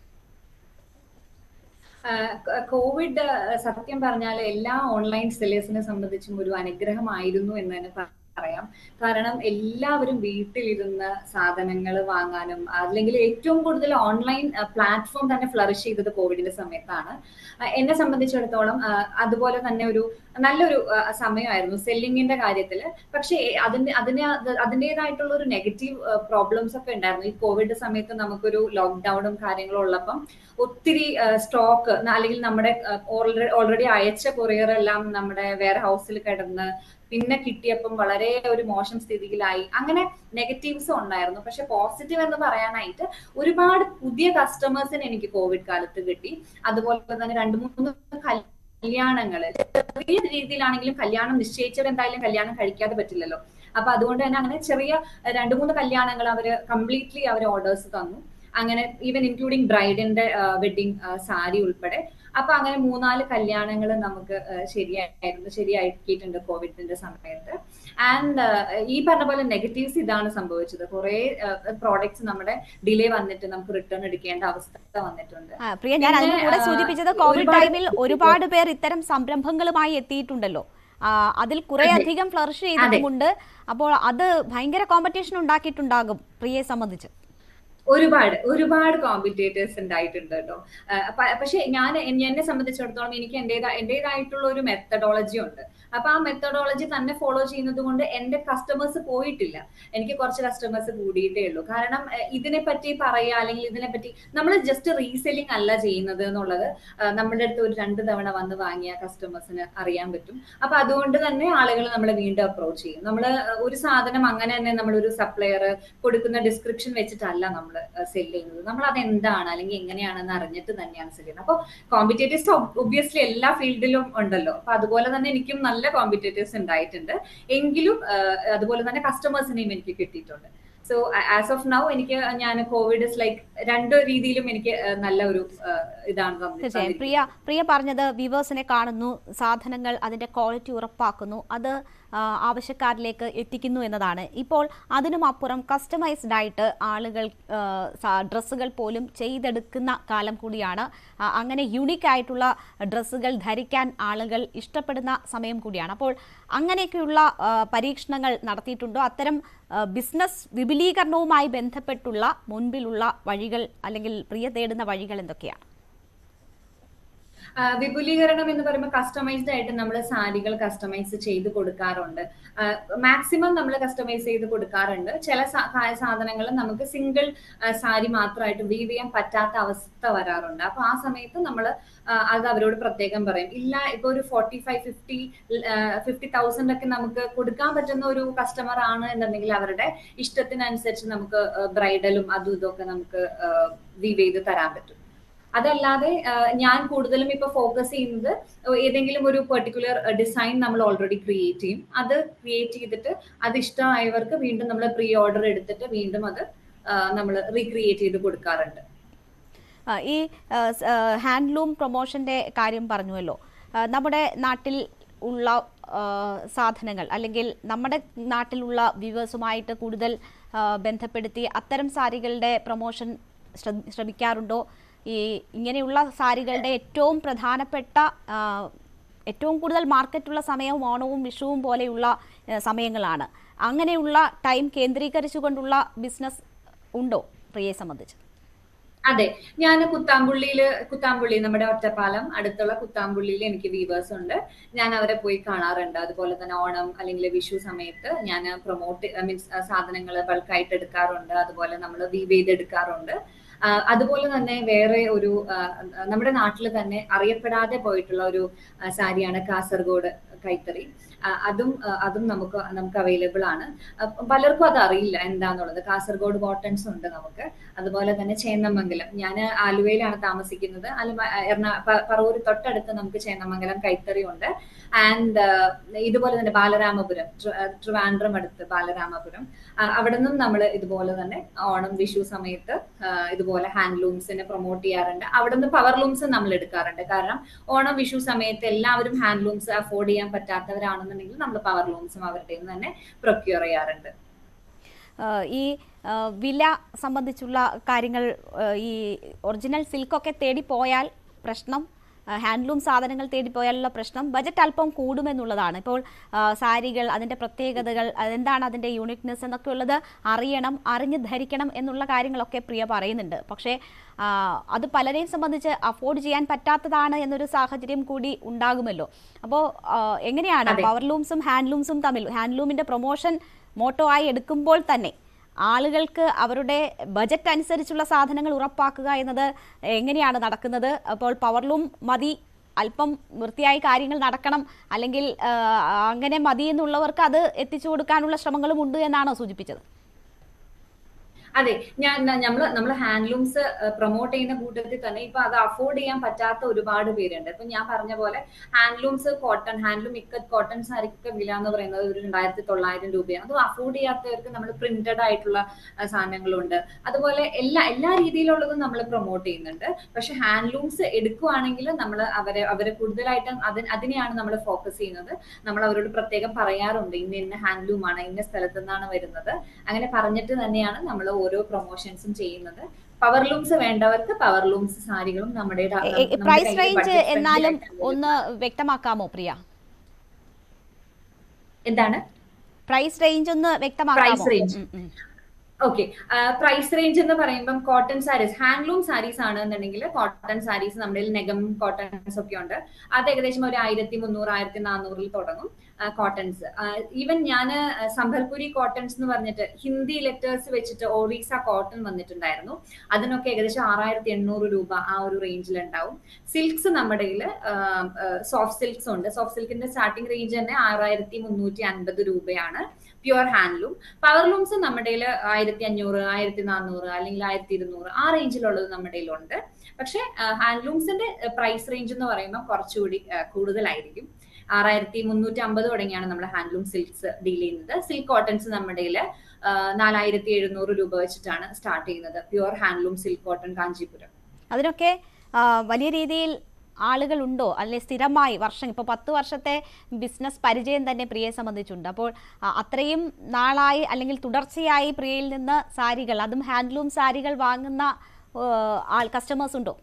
കോവിഡ് സത്യം പറഞ്ഞാൽ എല്ലാ ഓൺലൈൻ സെല്ലേഴ്സിനെ സംബന്ധിച്ചും ഒരു അനുഗ്രഹമായിരുന്നു എന്ന് തന്നെ പറയാം കാരണം എല്ലാവരും വീട്ടിലിരുന്ന് സാധനങ്ങൾ വാങ്ങാനും അല്ലെങ്കിൽ ഏറ്റവും കൂടുതൽ ഓൺലൈൻ പ്ലാറ്റ്ഫോം തന്നെ ഫ്ലറിഷ് ചെയ്തത് കോവിഡിന്റെ സമയത്താണ് എന്നെ സംബന്ധിച്ചിടത്തോളം അതുപോലെ തന്നെ ഒരു നല്ലൊരു സമയമായിരുന്നു സെല്ലിങ്ങിന്റെ കാര്യത്തിൽ പക്ഷേ അതിന്റെ അതിന് അതിൻ്റെതായിട്ടുള്ള ഒരു നെഗറ്റീവ് പ്രോബ്ലംസ് ഒക്കെ ഉണ്ടായിരുന്നു ഈ കോവിഡ് സമയത്ത് നമുക്കൊരു ലോക്ക്ഡൌണും കാര്യങ്ങളും ഉള്ളപ്പം ഒത്തിരി സ്റ്റോക്ക് അല്ലെങ്കിൽ നമ്മുടെ ഓൾറെഡി അയച്ച കൊറിയർ എല്ലാം നമ്മുടെ വെയർ ഹൗസിൽ കിടന്ന് പിന്നെ കിട്ടിയപ്പം വളരെ ഒരു മോശം സ്ഥിതിയിലായി അങ്ങനെ നെഗറ്റീവ്സും ഉണ്ടായിരുന്നു പക്ഷെ പോസിറ്റീവ് എന്ന് പറയാനായിട്ട് ഒരുപാട് പുതിയ കസ്റ്റമേഴ്സിന് എനിക്ക് കോവിഡ് കാലത്ത് കിട്ടി അതുപോലെ തന്നെ രണ്ട് മൂന്ന് കല്യാണങ്ങൾ ചെറിയ രീതിയിലാണെങ്കിലും കല്യാണം നിശ്ചയിച്ചത് എന്തായാലും കല്യാണം കഴിക്കാതെ പറ്റില്ലല്ലോ അപ്പൊ അതുകൊണ്ട് തന്നെ അങ്ങനെ ചെറിയ രണ്ട് മൂന്ന് കല്യാണങ്ങൾ അവര് കംപ്ലീറ്റ്ലി അവർ ഓർഡേഴ്സ് തന്നു അങ്ങനെ ഈവൻ ഇൻക്ലൂഡിങ് ബ്രൈഡിന്റെ വെഡിങ് സാരി ഉൾപ്പെടെ അപ്പൊ അങ്ങനെ മൂന്നാല് കല്യാണങ്ങൾ നമുക്ക് ശരിയായിരുന്നു ശരിയാക്കിയിട്ടുണ്ട് കോവിഡിന്റെ സമയത്ത് ആൻഡ് ഈ പറഞ്ഞ പോലെ നെഗറ്റീവ്സ് ഇതാണ് സംഭവിച്ചത് കുറെ പ്രോഡക്ട്സ് നമ്മുടെ ഡിലേ വന്നിട്ട് നമുക്ക് റിട്ടേൺ എടുക്കേണ്ട അവസ്ഥ വന്നിട്ടുണ്ട് പ്രിയ ഞാൻ അതിന് കൂടെ സൂചിപ്പിച്ചത് കോവിഡ് ടൈമിൽ ഒരുപാട് പേർ ഇത്തരം സംരംഭങ്ങളുമായി എത്തിയിട്ടുണ്ടല്ലോ അതിൽ കുറെ അധികം ഫ്ലറിഷ് ചെയ്തിട്ടുമുണ്ട് അപ്പോൾ അത് ഭയങ്കര കോമ്പറ്റീഷൻ ഉണ്ടാക്കിയിട്ടുണ്ടാകും പ്രിയയെ സംബന്ധിച്ച് ഒരുപാട് ഒരുപാട് കോമ്പറ്റേറ്റേഴ്സ് ഉണ്ടായിട്ടുണ്ട് കേട്ടോ പക്ഷെ ഞാൻ എന്നെ സംബന്ധിച്ചിടത്തോളം എനിക്ക് എന്റേതാ എന്റേതായിട്ടുള്ള ഒരു മെത്തഡോളജി ഉണ്ട് അപ്പൊ ആ മെത്തഡോളജി തന്നെ ഫോളോ ചെയ്യുന്നത് കൊണ്ട് എന്റെ കസ്റ്റമേഴ്സ് പോയിട്ടില്ല എനിക്ക് കുറച്ച് കസ്റ്റമേഴ്സ് കൂടിയിട്ടേ ഉള്ളൂ കാരണം ഏഹ്, ഇതിനെപ്പറ്റി പറയുക അല്ലെങ്കിൽ ഇതിനെപ്പറ്റി നമ്മൾ ജസ്റ്റ് റീസെല്ലിംഗ് അല്ല ചെയ്യുന്നത് എന്നുള്ളത് ഏഹ്, നമ്മുടെ അടുത്ത് ഒരു രണ്ട് തവണ വന്ന് വാങ്ങിയ കസ്റ്റമേഴ്സിന് അറിയാൻ പറ്റും അപ്പൊ അതുകൊണ്ട് തന്നെ ആളുകൾ നമ്മളെ വീണ്ടും അപ്രോച്ച് ചെയ്യും നമ്മൾ ഒരു സാധനം അങ്ങനെ തന്നെ നമ്മളൊരു സപ്ലയർ കൊടുക്കുന്ന ഡിസ്ക്രിപ്ഷൻ വെച്ചിട്ടല്ല നമ്മൾ സെല് ചെയ്യുന്നത് നമ്മൾ അത് എന്താണ് അല്ലെങ്കിൽ എങ്ങനെയാണെന്ന് അറിഞ്ഞിട്ട് തന്നെയാണ് സെല് ചെയ്യുന്നത് അപ്പോൾ കോമ്പറ്റേറ്റീവ്സ് ഒബ്വിയസ്ലി എല്ലാ ഫീൽഡിലും ഉണ്ടല്ലോ അപ്പൊ അതുപോലെ തന്നെ എനിക്കും നല്ല കോമ്പറ്റേറ്റീവ്സ് ഉണ്ടായിട്ടുണ്ട് എങ്കിലും ആഹ്, അതുപോലെ തന്നെ കസ്റ്റമേഴ്സിനെയും എനിക്ക് കിട്ടിയിട്ടുണ്ട് സോ ആസ് ഓഫ് നൗ എനിക്ക് ഞാൻ കോവിഡ് ഇസ് ലൈക്ക് രണ്ട് രീതിയിലും എനിക്ക് ആഹ്, നല്ല ഒരു ആഹ്, ഇതാണ് തന്നി- തീർച്ചയായും പ്രിയ തന്നിരിക്കുന്നത്. പ്രിയ പറഞ്ഞത് വ്യൂവേഴ്സിനെ കാണുന്നു സാധനങ്ങൾ അതിന്റെ ക്വാളിറ്റി ഉറപ്പാക്കുന്നു അത് ആ, ആവശ്യക്കാരിലേക്ക് എത്തിക്കുന്നു എന്നതാണ് ഇപ്പോൾ അതിനും അപ്പുറം കസ്റ്റമൈസ്ഡ് ആയിട്ട് ആളുകൾ ഡ്രസ്സുകൾ പോലും ചെയ്തെടുക്കുന്ന കാലം കൂടിയാണ് ആ, അങ്ങനെ യുണീക്ക് ആയിട്ടുള്ള ഡ്രസ്സുകൾ ധരിക്കാൻ ആളുകൾ ഇഷ്ടപ്പെടുന്ന സമയം കൂടിയാണ് അപ്പോൾ അങ്ങനെയൊക്കെയുള്ള ആ, പരീക്ഷണങ്ങൾ നടത്തിയിട്ടുണ്ടോ അത്തരം ആ, ബിസിനസ് വിപുലീകരണവുമായി ബന്ധപ്പെട്ടുള്ള മുൻപിലുള്ള വഴികൾ അല്ലെങ്കിൽ പ്രിയ തേടുന്ന വഴികൾ എന്തൊക്കെയാണ് ആ, വിപുലീകരണം എന്ന് പറയുമ്പോൾ കസ്റ്റമൈസ്ഡ് ആയിട്ട് നമ്മൾ സാരികൾ കസ്റ്റമൈസ് ചെയ്ത് കൊടുക്കാറുണ്ട് മാക്സിമം നമ്മൾ കസ്റ്റമൈസ് ചെയ്ത് കൊടുക്കാറുണ്ട് ചില സാധനങ്ങൾ നമുക്ക് സിംഗിൾ സാരി മാത്രമായിട്ട് വീവ് ചെയ്യാൻ പറ്റാത്ത അവസ്ഥ വരാറുണ്ട് അപ്പൊ ആ സമയത്ത് നമ്മൾ അത് അവരോട് പ്രത്യേകം പറയും ഇല്ല ഇപ്പൊ ഒരു forty five fifty fifty thousand ഒക്കെ നമുക്ക് കൊടുക്കാൻ പറ്റുന്ന ഒരു കസ്റ്റമർ ആണ് എന്നുണ്ടെങ്കിൽ അവരുടെ ഇഷ്ടത്തിനനുസരിച്ച് നമുക്ക് ബ്രൈഡലും അതും ഇതൊക്കെ നമുക്ക് വീവ് ചെയ്ത് തരാൻ പറ്റും അതല്ലാതെ ആ, ഞാൻ കൂടുതലും ഇപ്പൊ ഫോക്കസ് ചെയ്യുന്നത് ഏതെങ്കിലും ഒരു പെർട്ടിക്കുലർ ഡിസൈൻ നമ്മൾ ഓൾറെഡി ക്രിയേറ്റ് ചെയ്യും അത് ക്രിയേറ്റ് ചെയ്തിട്ട് അത് ഇഷ്ടമായവർക്ക് വീണ്ടും നമ്മൾ പ്രീ ഓർഡർ എടുത്തിട്ട് വീണ്ടും അത് നമ്മൾ റീക്രിയേറ്റ് ചെയ്ത് കൊടുക്കാറുണ്ട് ആ, ഈ ഹാൻഡ്ലൂം പ്രൊമോഷന്റെ കാര്യം പറഞ്ഞുവല്ലോ ആ, നമ്മുടെ നാട്ടിൽ ഉള്ള ആ, സാധനങ്ങൾ അല്ലെങ്കിൽ നമ്മുടെ നാട്ടിലുള്ള വ്യൂവേഴ്സുമായിട്ട് കൂടുതൽ ആ, ബന്ധപ്പെടുത്തി അത്തരം സാരികളുടെ പ്രൊമോഷൻ ശ്രദ്ധ- ശ്രമിക്കാറുണ്ടോ ഈ ഇങ്ങനെയുള്ള സാരികളുടെ ഏറ്റവും പ്രധാനപ്പെട്ട ആ, ഏറ്റവും കൂടുതൽ മാർക്കറ്റുള്ള സമയവും ഓണവും വിഷുവും പോലെയുള്ള ആ, സമയങ്ങളാണ് അങ്ങനെയുള്ള ടൈം കേന്ദ്രീകരിച്ചുകൊണ്ടുള്ള ബിസിനസ് ഉണ്ടോ പ്രിയയെ സംബന്ധിച്ച് അതെ ഞാൻ കുത്താമ്പുള്ളിയില് കുത്താമ്പുള്ളി നമ്മുടെ ഒറ്റപ്പാലം അടുത്തുള്ള കുത്താമ്പുള്ളിയിൽ എനിക്ക് വീവേഴ്സ് ഉണ്ട് ഞാൻ അവരെ പോയി കാണാറുണ്ട് അതുപോലെ തന്നെ ഓണം അല്ലെങ്കിൽ വിഷു സമയത്ത് ഞാൻ പ്രൊമോട്ട് മീൻസ് സാധനങ്ങൾ ബൾക്കായിട്ട് എടുക്കാറുണ്ട് അതുപോലെ നമ്മൾ വീവ് ചെയ്തെടുക്കാറുണ്ട് ആ, അതുപോലെ തന്നെ വേറെ ഒരു ആ, നമ്മുടെ നാട്ടിൽ തന്നെ അറിയപ്പെടാതെ പോയിട്ടുള്ള ഒരു ആ, സാരിയാണ് കാസർഗോഡ് കൈത്തറി ആ, അതും ആ, അതും നമുക്ക് നമുക്ക് അവൈലബിൾ ആണ് ആ, പലർക്കും അത് അറിയില്ല എന്താന്നുള്ളത് കാസർഗോഡ് കോട്ടൺസ് ഉണ്ട് നമുക്ക് അതുപോലെ തന്നെ ചേന്നമംഗലം ഞാൻ ആലുവയിലാണ് താമസിക്കുന്നത് ആലുവ എറണാ പ- പറവൂർ തൊട്ടടുത്ത് നമുക്ക് ചേന്നമംഗലം കൈത്തറി ഉണ്ട് ആൻഡ് ഇതുപോലെ തന്നെ ബാലരാമപുരം ട്രി- ആ, ട്രിവാൻഡ്രം അടുത്ത് ബാലരാമപുരം ആ, അവിടെ നിന്നും നമ്മൾ ഇതുപോലെ തന്നെ ഓണം വിഷു സമയത്ത് ആ, ഇതുപോലെ ഹാൻഡ്ലൂംസിനെ പ്രൊമോട്ട് ചെയ്യാറുണ്ട് അവിടെ നിന്ന് പവർ ലൂംസ് നമ്മൾ എടുക്കാറുണ്ട് കാരണം ഓണം വിഷു സമയത്ത് എല്ലാവരും ഹാൻഡ്ലൂംസ് അഫോർഡ് ചെയ്യാൻ പറ്റാത്തവരാണെന്നുണ്ടെങ്കിൽ നമ്മൾ പവർ ലൂംസും അവരുടെ നിന്ന് തന്നെ പ്രൊക്യൂർ ചെയ്യാറുണ്ട് ആഹ് ഈ ആഹ് വില സംബന്ധിച്ചുള്ള കാര്യങ്ങൾ ആഹ് ഈ ഒറിജിനൽ സിൽക്കൊക്കെ തേടി പോയാൽ പ്രശ്നം ആഹ് ഹാൻഡ്ലൂം സാധനങ്ങൾ തേടി പോയാലുള്ള പ്രശ്നം ബജറ്റ് അല്പം കൂടുമെന്നുള്ളതാണ് ഇപ്പോൾ ആഹ് സാരികൾ അതിൻ്റെ പ്രത്യേകതകൾ അതെന്താണ് അതിൻ്റെ യൂണിക്നെസ് എന്നൊക്കെ ഉള്ളത് അറിയണം അറിഞ്ഞ് ധരിക്കണം എന്നുള്ള കാര്യങ്ങളൊക്കെ പ്രിയ പറയുന്നുണ്ട് പക്ഷേ ആഹ് അത് പലരെയും സംബന്ധിച്ച് അഫോർഡ് ചെയ്യാൻ പറ്റാത്തതാണ് എന്നൊരു സാഹചര്യം കൂടി ഉണ്ടാകുമല്ലോ അപ്പോൾ ആഹ് എങ്ങനെയാണ് അതെ. പവർലൂംസും ഹാൻഡ്ലൂംസും തമ്മിൽ ഹാൻഡ്ലൂമിൻ്റെ പ്രൊമോഷൻ മോട്ടോ ആയി എടുക്കുമ്പോൾ തന്നെ ആളുകൾക്ക് അവരുടെ ബജറ്റ് അനുസരിച്ചുള്ള സാധനങ്ങൾ ഉറപ്പാക്കുക എന്നത് എങ്ങനെയാണ് നടക്കുന്നത് അപ്പോൾ പവർലൂം മതി അല്പം വൃത്തിയായി കാര്യങ്ങൾ നടക്കണം അല്ലെങ്കിൽ ആ, അങ്ങനെ മതി എന്നുള്ളവർക്ക് അത് എത്തിച്ചു കൊടുക്കാനുള്ള ശ്രമങ്ങളും ഉണ്ട് എന്നാണോ സൂചിപ്പിച്ചത് അതെ ഞാൻ നമ്മൾ നമ്മൾ ഹാൻഡ്ലൂംസ് പ്രൊമോട്ട് ചെയ്യുന്ന കൂട്ടത്തിൽ തന്നെ ഇപ്പൊ അത് അഫോർഡ് ചെയ്യാൻ പറ്റാത്ത ഒരുപാട് പേരുണ്ട് ഇപ്പൊ ഞാൻ പറഞ്ഞ പോലെ handlooms cotton handloom ikat cotton സാരിക്കൊക്കെ വില എന്ന് പറയുന്നത് ഒരു രണ്ടായിരത്തി തൊള്ളായിരം രൂപയാണ് അത് അഫോർഡ് ചെയ്യാത്തവർക്ക് നമ്മൾ പ്രിന്റഡ് ആയിട്ടുള്ള ആ, സാധനങ്ങളുണ്ട് അതുപോലെ എല്ലാ എല്ലാ രീതിയിലുള്ളതും നമ്മൾ പ്രൊമോട്ട് ചെയ്യുന്നുണ്ട് പക്ഷെ ഹാൻഡ്ലൂംസ് എടുക്കുവാണെങ്കിൽ നമ്മൾ അവരെ അവരെ കൂടുതലായിട്ടും അതിന് അതിനെയാണ് നമ്മൾ ഫോക്കസ് ചെയ്യുന്നത് നമ്മൾ അവരോട് പ്രത്യേകം പറയാറുണ്ട് ഇന്ന ഇന്ന ഹാൻഡ്ലൂം ആണ് ഇന്ന സ്ഥലത്തു നിന്നാണ് വരുന്നത് അങ്ങനെ പറഞ്ഞിട്ട് തന്നെയാണ് നമ്മൾ ഓരോ പ്രൊമോഷൻസും ചെയ്യുന്നത് പവർ ലൂംസ് വേണ്ടവർക്ക് പവർ ലൂംസ് സാരികളും നമ്മുടെ ഡ- എ- എ- നമ്മുടെ പ്രൈസ് കയ്യിൽ റേഞ്ച് budget friendly എന്നാലും ആയിട്ട് available ഒന്ന് വ്യക്തമാക്കാമോ പ്രിയ എന്താണ് പ്രൈസ് റേഞ്ച് ഒന്ന് വ്യക്തമാക്കാമോ Price range. ഉം, ഉം. ഓക്കെ പ്രൈസ് റേഞ്ച് എന്ന് പറയുമ്പം കോട്ടൺ സാരീസ് ഹാൻഡ്ലൂം സാരീസ് ആണ് എന്നുണ്ടെങ്കിൽ കോട്ടൺ സാരീസ് നമ്മുടെ നെഗം കോട്ടൺസ് ഒക്കെ ഉണ്ട് അത് ഏകദേശം ഒരു ആയിരത്തി മുന്നൂറ് ആയിരത്തി നാനൂറിൽ തുടങ്ങും കോട്ടൺസ് ഈവൻ ഞാൻ സംബൽപുരി കോട്ടൺസ് എന്ന് പറഞ്ഞിട്ട് ഹിന്ദി ലെറ്റേഴ്സ് വെച്ചിട്ട് ഒറീസ കോട്ടൺ വന്നിട്ടുണ്ടായിരുന്നു അതിനൊക്കെ ഏകദേശം ആറായിരത്തി എണ്ണൂറ് രൂപ ആ ഒരു റേഞ്ചിൽ ഉണ്ടാവും സിൽക്സ് നമ്മുടെ സോഫ്റ്റ് സിൽക്സ് ഉണ്ട് സോഫ്റ്റ് സിൽക്കിന്റെ സ്റ്റാർട്ടിംഗ് റേഞ്ച് തന്നെ ആറായിരത്തി മുന്നൂറ്റി അൻപത് രൂപയാണ് പ്യുവർ ഹാൻഡ്ലൂം പവർലൂംസ് നമ്മുടെ ആയിരത്തി അഞ്ഞൂറ് ആയിരത്തി നാനൂറ് അല്ലെങ്കിൽ ആയിരത്തി ഇരുന്നൂറ് ആ റേഞ്ചിലുള്ളത് നമ്മുടെ ഉണ്ട് പക്ഷെ ഹാൻഡ്ലൂംസിന്റെ പ്രൈസ് റേഞ്ച് എന്ന് പറയുമ്പോൾ കുറച്ചുകൂടി കൂടുതലായിരിക്കും ആറായിരത്തി മുന്നൂറ്റി അമ്പത് തുടങ്ങിയാണ് നമ്മൾ ഹാൻഡ്ലൂം സിൽക്സ് ഡീൽ ചെയ്യുന്നത് സിൽക്ക് കോട്ടൺസ് നമ്മുടെ നാലായിരത്തി എഴുന്നൂറ് രൂപ വെച്ചിട്ടാണ് സ്റ്റാർട്ട് ചെയ്യുന്നത് pure handloom silk cotton Kanchipuram അതിനൊക്കെ വലിയ രീതിയിൽ ആളുകളുണ്ടോ അല്ലെ സ്ഥിരമായി വർഷം ഇപ്പോൾ പത്ത് വർഷത്തെ ബിസിനസ് പരിചയം തന്നെ പ്രിയയെ സംബന്ധിച്ചുണ്ട് അപ്പോൾ അത്രയും നാളായി അല്ലെങ്കിൽ തുടർച്ചയായി പ്രിയയിൽ നിന്ന് സാരികൾ അതും ഹാൻഡ്ലൂം സാരികൾ വാങ്ങുന്ന ആൾ കസ്റ്റമേഴ്സ് ഉണ്ടോ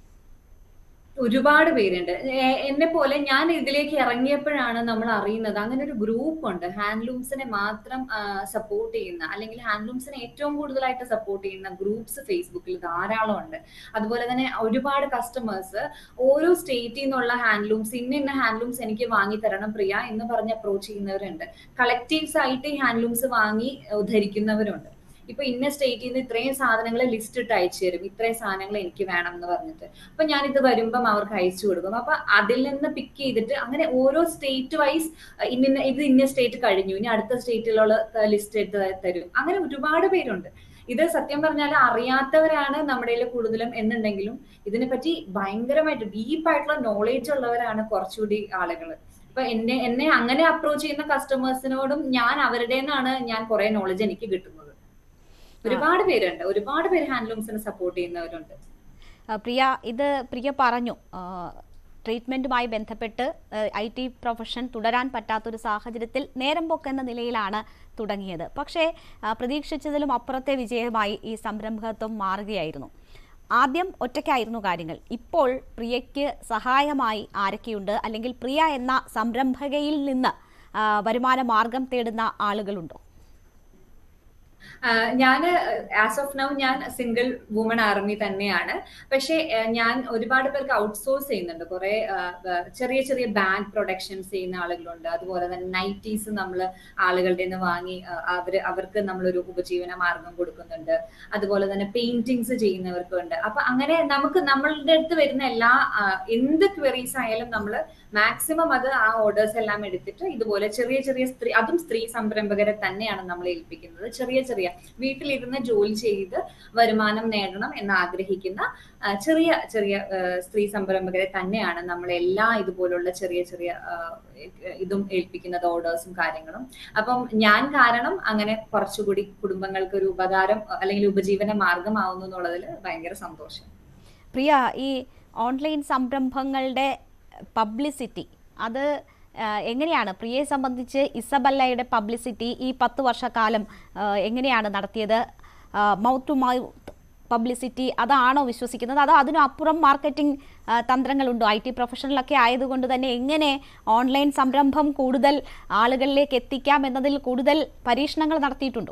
ഒരുപാട് പേരുണ്ട് എന്നെ പോലെ ഞാൻ ഇതിലേക്ക് ഇറങ്ങിയപ്പോഴാണ് നമ്മൾ അറിയുന്നത് അങ്ങനെ ഒരു ഗ്രൂപ്പ് ഉണ്ട് ഹാൻഡ്ലൂംസിനെ മാത്രം സപ്പോർട്ട് ചെയ്യുന്ന അല്ലെങ്കിൽ ഹാൻഡ്ലൂംസിനെ ഏറ്റവും കൂടുതലായിട്ട് സപ്പോർട്ട് ചെയ്യുന്ന ഗ്രൂപ്പ്സ് ഫേസ്ബുക്കിൽ ധാരാളം ഉണ്ട് അതുപോലെ തന്നെ ഒരുപാട് കസ്റ്റമേഴ്സ് ഓരോ സ്റ്റേറ്റിൽ നിന്നുള്ള ഹാൻഡ്ലൂംസ് ഇന്ന ഇന്ന ഹാൻഡ്ലൂംസ് എനിക്ക് വാങ്ങി തരണം പ്രിയ എന്ന് പറഞ്ഞ് അപ്രോച്ച് ചെയ്യുന്നവരുണ്ട് കളക്റ്റീവ്സ് ആയിട്ട് ഈ ഹാൻഡ്ലൂംസ് വാങ്ങി ധരിക്കുന്നവരുണ്ട് ഇപ്പൊ ഇന്ന സ്റ്റേറ്റിൽ നിന്ന് ഇത്രയും സാധനങ്ങൾ ലിസ്റ്റ് ഇട്ട് അയച്ചു തരും ഇത്രയും സാധനങ്ങൾ എനിക്ക് വേണം എന്ന് പറഞ്ഞിട്ട് അപ്പൊ ഞാൻ ഇത് വരുമ്പം അവർക്ക് അയച്ചു കൊടുക്കും അപ്പൊ അതിൽ നിന്ന് പിക്ക് ചെയ്തിട്ട് അങ്ങനെ ഓരോ സ്റ്റേറ്റ് വൈസ് ഇന്ന ഇത് ഇന്ന സ്റ്റേറ്റ് കഴിഞ്ഞു ഇനി അടുത്ത സ്റ്റേറ്റിലുള്ള ലിസ്റ്റ് എടുത്ത് തരും അങ്ങനെ ഒരുപാട് പേരുണ്ട് ഇത് സത്യം പറഞ്ഞാൽ അറിയാത്തവരാണ് നമ്മുടെ കൂടുതലും എന്നുണ്ടെങ്കിലും ഇതിനെപ്പറ്റി ഭയങ്കരമായിട്ട് ഡീപ്പായിട്ടുള്ള നോളേജ് ഉള്ളവരാണ് കുറച്ചുകൂടി ആളുകൾ ഇപ്പൊ എന്നെ എന്നെ അങ്ങനെ അപ്രോച്ച് ചെയ്യുന്ന കസ്റ്റമേഴ്സിനോടും ഞാൻ അവരുടെ നിന്നാണ് ഞാൻ കുറെ നോളജ് എനിക്ക് കിട്ടുന്നത് ഒരുപാട് പേരുണ്ട് ഒരുപാട് പേര് ഹാൻഡ്ലൂംസിനെ സപ്പോർട്ട് ചെയ്യുന്നവരുണ്ട് പ്രിയ ഇത് പ്രിയ പറഞ്ഞു ട്രീറ്റ്മെൻറ്റുമായി ബന്ധപ്പെട്ട് ഐ ടി പ്രൊഫഷൻ തുടരാൻ പറ്റാത്തൊരു സാഹചര്യത്തിൽ നേരം പോക്കെന്ന നിലയിലാണ് തുടങ്ങിയത് പക്ഷേ പ്രതീക്ഷിച്ചതിലും അപ്പുറത്തെ വിജയമായി ഈ സംരംഭകത്വം മാറുകയായിരുന്നു ആദ്യം ഒറ്റയ്ക്കായിരുന്നു കാര്യങ്ങൾ ഇപ്പോൾ പ്രിയയ്ക്ക് സഹായമായി ആരൊക്കെയുണ്ട് അല്ലെങ്കിൽ പ്രിയ എന്ന സംരംഭകയിൽ നിന്ന് വരുമാന മാർഗം തേടുന്ന ആളുകളുണ്ടോ ഞാൻ ആസ് ഓഫ് നൗ ഞാൻ സിംഗിൾ വുമൺ ആർമി തന്നെയാണ് പക്ഷെ ഞാൻ ഒരുപാട് പേർക്ക് ഔട്ട്സോഴ്സ് ചെയ്യുന്നുണ്ട് കുറെ ചെറിയ ചെറിയ ബാഗ് പ്രൊഡക്ഷൻസ് ചെയ്യുന്ന ആളുകളുണ്ട് അതുപോലെ തന്നെ നൈറ്റീസ് നമ്മൾ ആളുകളുടെ നിന്ന് വാങ്ങി അവര് അവർക്ക് നമ്മളൊരു ഉപജീവന മാർഗം കൊടുക്കുന്നുണ്ട് അതുപോലെ തന്നെ പെയിന്റിങ്സ് ചെയ്യുന്നവർക്കുണ്ട് അപ്പൊ അങ്ങനെ നമുക്ക് നമ്മളുടെ അടുത്ത് വരുന്ന എല്ലാ എന്ത് ക്വറീസ് ആയാലും നമ്മൾ മാക്സിമം അത് ആ ഓർഡേഴ്സ് എല്ലാം എടുത്തിട്ട് ഇതുപോലെ ചെറിയ ചെറിയ സ്ത്രീ അതും സ്ത്രീ സംരംഭകരെ തന്നെയാണ് നമ്മൾ ഏൽപ്പിക്കുന്നത് ചെറിയ ചെറിയ വീട്ടിലിരുന്ന് ജോലി ചെയ്ത് വരുമാനം നേടണം എന്ന് ആഗ്രഹിക്കുന്ന ചെറിയ ചെറിയ സ്ത്രീ സംരംഭകരെ തന്നെയാണ് നമ്മൾ എല്ലാ ഇതുപോലുള്ള ചെറിയ ചെറിയ ഇതും ഏൽപ്പിക്കുന്നത് ഓർഡേഴ്സും കാര്യങ്ങളും അപ്പം ഞാൻ കാരണം അങ്ങനെ കുറച്ചുകൂടി കുടുംബങ്ങൾക്ക് ഒരു ഉപകാരം അല്ലെങ്കിൽ ഉപജീവന മാർഗമാവുന്നു എന്നുള്ളതിൽ ഭയങ്കര സന്തോഷം പ്രിയ ഈ ഓൺലൈൻ സംരംഭങ്ങളുടെ പബ്ലിസിറ്റി അത് എങ്ങനെയാണ് പ്രിയയെ സംബന്ധിച്ച് ഇസബല്ലയുടെ പബ്ലിസിറ്റി ഈ പത്ത് വർഷക്കാലം എങ്ങനെയാണ് നടത്തിയത് മൗത്ത് ടു മൗത്ത് പബ്ലിസിറ്റി അതാണോ വിശ്വസിക്കുന്നത് അതോ അതിനപ്പുറം മാർക്കറ്റിംഗ് തന്ത്രങ്ങളുണ്ടോ ഐ ടി പ്രൊഫഷണലൊക്കെ ആയതുകൊണ്ട് തന്നെ എങ്ങനെ ഓൺലൈൻ സംരംഭം കൂടുതൽ ആളുകളിലേക്ക് എത്തിക്കാം എന്നതിൽ കൂടുതൽ പരീക്ഷണങ്ങൾ നടത്തിയിട്ടുണ്ടോ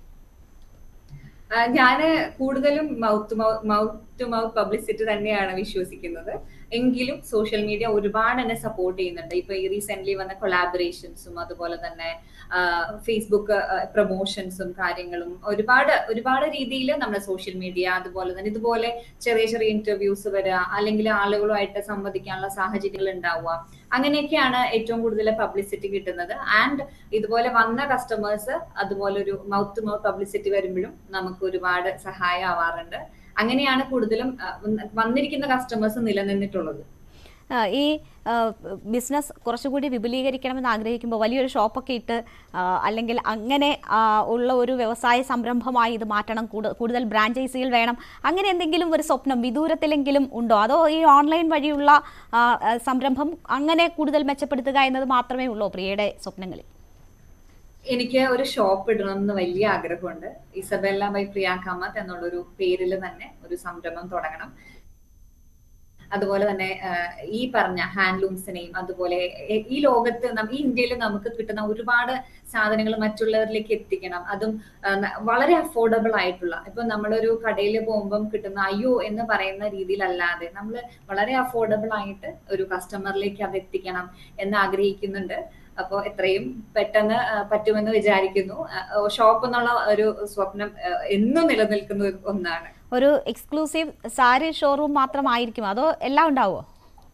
ഞാൻ കൂടുതലും mouth mouth to mouth publicity തന്നെയാണ് വിശ്വസിക്കുന്നത് എങ്കിലും സോഷ്യൽ മീഡിയ ഒരുപാട് എന്നെ സപ്പോർട്ട് ചെയ്യുന്നുണ്ട് ഇപ്പൊ ഈ റീസെന്റ് വന്ന കൊളാബറേഷൻസും അതുപോലെ തന്നെ ഫേസ്ബുക്ക് പ്രൊമോഷൻസും കാര്യങ്ങളും ഒരുപാട് ഒരുപാട് രീതിയിൽ നമ്മുടെ സോഷ്യൽ മീഡിയ അതുപോലെ തന്നെ ഇതുപോലെ ചെറിയ ചെറിയ ഇന്റർവ്യൂസ് വരിക അല്ലെങ്കിൽ ആളുകളുമായിട്ട് സംവദിക്കാനുള്ള സാഹചര്യങ്ങൾ ഉണ്ടാവുക അങ്ങനെയൊക്കെയാണ് ഏറ്റവും കൂടുതൽ പബ്ലിസിറ്റി കിട്ടുന്നത് ആൻഡ് ഇതുപോലെ വന്ന കസ്റ്റമേഴ്സ് അതുപോലെ ഒരു മൗത്ത് ടു മൗത്ത് പബ്ലിസിറ്റി വരുമ്പോഴും നമുക്ക് ഒരുപാട് സഹായം ആവാറുണ്ട് അങ്ങനെയാണ് കൂടുതലും വന്നിരിക്കുന്ന കസ്റ്റമേഴ്സ് നിലനിന്നിട്ടുള്ളത് ഈ ബിസിനസ് കുറച്ചുകൂടി വിപുലീകരിക്കണമെന്ന് ആഗ്രഹിക്കുമ്പോൾ വലിയൊരു ഷോപ്പൊക്കെ ഇട്ട് അല്ലെങ്കിൽ അങ്ങനെ ഉള്ള ഒരു വ്യവസായ സംരംഭമായി ഇത് മാറ്റണം കൂടുതൽ ബ്രാഞ്ചൈസികൾ വേണം അങ്ങനെ എന്തെങ്കിലും ഒരു സ്വപ്നം വിദൂരത്തിലെങ്കിലും ഉണ്ടോ അതോ ഈ ഓൺലൈൻ വഴിയുള്ള സംരംഭം അങ്ങനെ കൂടുതൽ മെച്ചപ്പെടുത്തുക എന്നത് മാത്രമേ ഉള്ളൂ പ്രിയയുടെ സ്വപ്നങ്ങളിൽ എനിക്ക് ഒരു ഷോപ്പ് ഇടണം എന്ന് വലിയ ആഗ്രഹമുണ്ട് ഇസബെല്ല ബൈ പ്രിയ കാമത്ത് എന്നുള്ളൊരു പേരിൽ തന്നെ ഒരു സംരംഭം തുടങ്ങണം അതുപോലെ തന്നെ ഈ പറഞ്ഞ ഹാൻഡ്ലൂംസിനെയും അതുപോലെ ഈ ലോകത്ത് ഈ ഇന്ത്യയിൽ നമുക്ക് കിട്ടുന്ന ഒരുപാട് സാധനങ്ങൾ മറ്റുള്ളവരിലേക്ക് എത്തിക്കണം അതും വളരെ അഫോർഡബിൾ ആയിട്ടുള്ള ഇപ്പൊ നമ്മളൊരു കടയിൽ പോകുമ്പം കിട്ടുന്ന അയ്യോ എന്ന് പറയുന്ന രീതിയിലല്ലാതെ നമ്മൾ വളരെ അഫോർഡബിൾ ആയിട്ട് ഒരു കസ്റ്റമറിലേക്ക് അത് എത്തിക്കണം എന്ന് ആഗ്രഹിക്കുന്നുണ്ട് അപ്പോൾ എത്രയും പെട്ടെന്ന് പറ്റുമെന്ന് വിചാരിക്കുന്നു ഷോപ്പ് എന്നുള്ള ഒരു സ്വപ്നം എന്നും നിലനിൽക്കുന്ന ഒന്നാണ് ഒരു എക്സ്ക്ലൂസീവ് സാരി ഷോറൂം മാത്രമായിരിക്കും അതോ എല്ലാം ഉണ്ടാവുമോ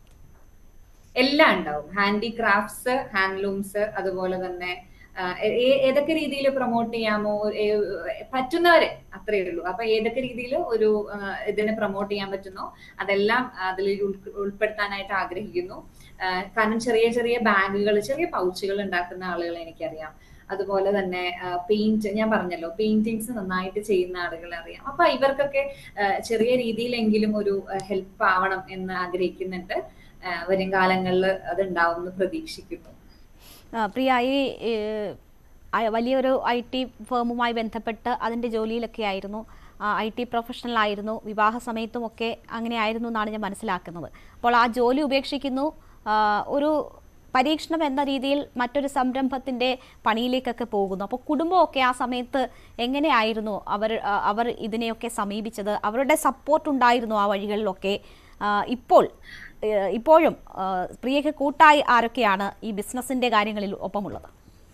എല്ലാം ഉണ്ടാവും ഹാൻഡിക്രാഫ്റ്റ്സ് ഹാൻഡ്ലൂംസ് അതുപോലെ തന്നെ ഏതൊക്കെ രീതിയിൽ പ്രൊമോട്ട് ചെയ്യാമോ പറ്റുന്നവരെ അത്രയേ ഉള്ളൂ അപ്പൊ ഏതൊക്കെ രീതിയിൽ ഒരു ഇതിനെ പ്രൊമോട്ട് ചെയ്യാൻ പറ്റുന്നോ അതെല്ലാം അതിൽ ഉൾപ്പെടുത്താനായിട്ട് ആഗ്രഹിക്കുന്നു കാരണം ചെറിയ ചെറിയ ബാഗുകൾ ചെറിയ പൗച്ചുകൾ ഉണ്ടാക്കുന്ന ആളുകളെ എനിക്കറിയാം അതുപോലെ തന്നെ പെയിന്റ് ഞാൻ പറഞ്ഞല്ലോ പെയിന്റിങ്സ് നന്നായിട്ട് ചെയ്യുന്ന ആളുകളെ അറിയാം അപ്പൊ ഇവർക്കൊക്കെ ചെറിയ രീതിയിലെങ്കിലും ഒരു ഹെൽപ്പ് ആവണം എന്ന് ആഗ്രഹിക്കുന്നുണ്ട് വരും കാലങ്ങളിൽ അത് ഉണ്ടാവും എന്ന് പ്രതീക്ഷിക്കുന്നു പ്രിയ ഈ വലിയൊരു ഐ ടി ഫേമുമായി ബന്ധപ്പെട്ട് അതിൻ്റെ ജോലിയിലൊക്കെ ആയിരുന്നു ഐ ടി പ്രൊഫഷണൽ ആയിരുന്നു വിവാഹ സമയത്തും ഒക്കെ അങ്ങനെ ആയിരുന്നു എന്നാണ് ഞാൻ മനസ്സിലാക്കുന്നത് അപ്പോൾ ആ ജോലി ഉപേക്ഷിക്കുന്നു ഒരു പരീക്ഷണം എന്ന രീതിയിൽ മറ്റൊരു സംരംഭത്തിൻ്റെ പണിയിലേക്കൊക്കെ പോകുന്നു അപ്പോൾ കുടുംബമൊക്കെ ആ സമയത്ത് എങ്ങനെയായിരുന്നു അവർ അവർ ഇതിനെയൊക്കെ സമീപിച്ചത് അവരുടെ സപ്പോർട്ട് ഉണ്ടായിരുന്നു ആ വഴികളിലൊക്കെ ഇപ്പോൾ ഇപ്പോഴും പ്രിയയ്ക്ക് കൂട്ടായി ആരൊക്കെയാണ് ഈ ബിസിനസിന്റെ കാര്യങ്ങളിൽ ഒപ്പമുള്ളത്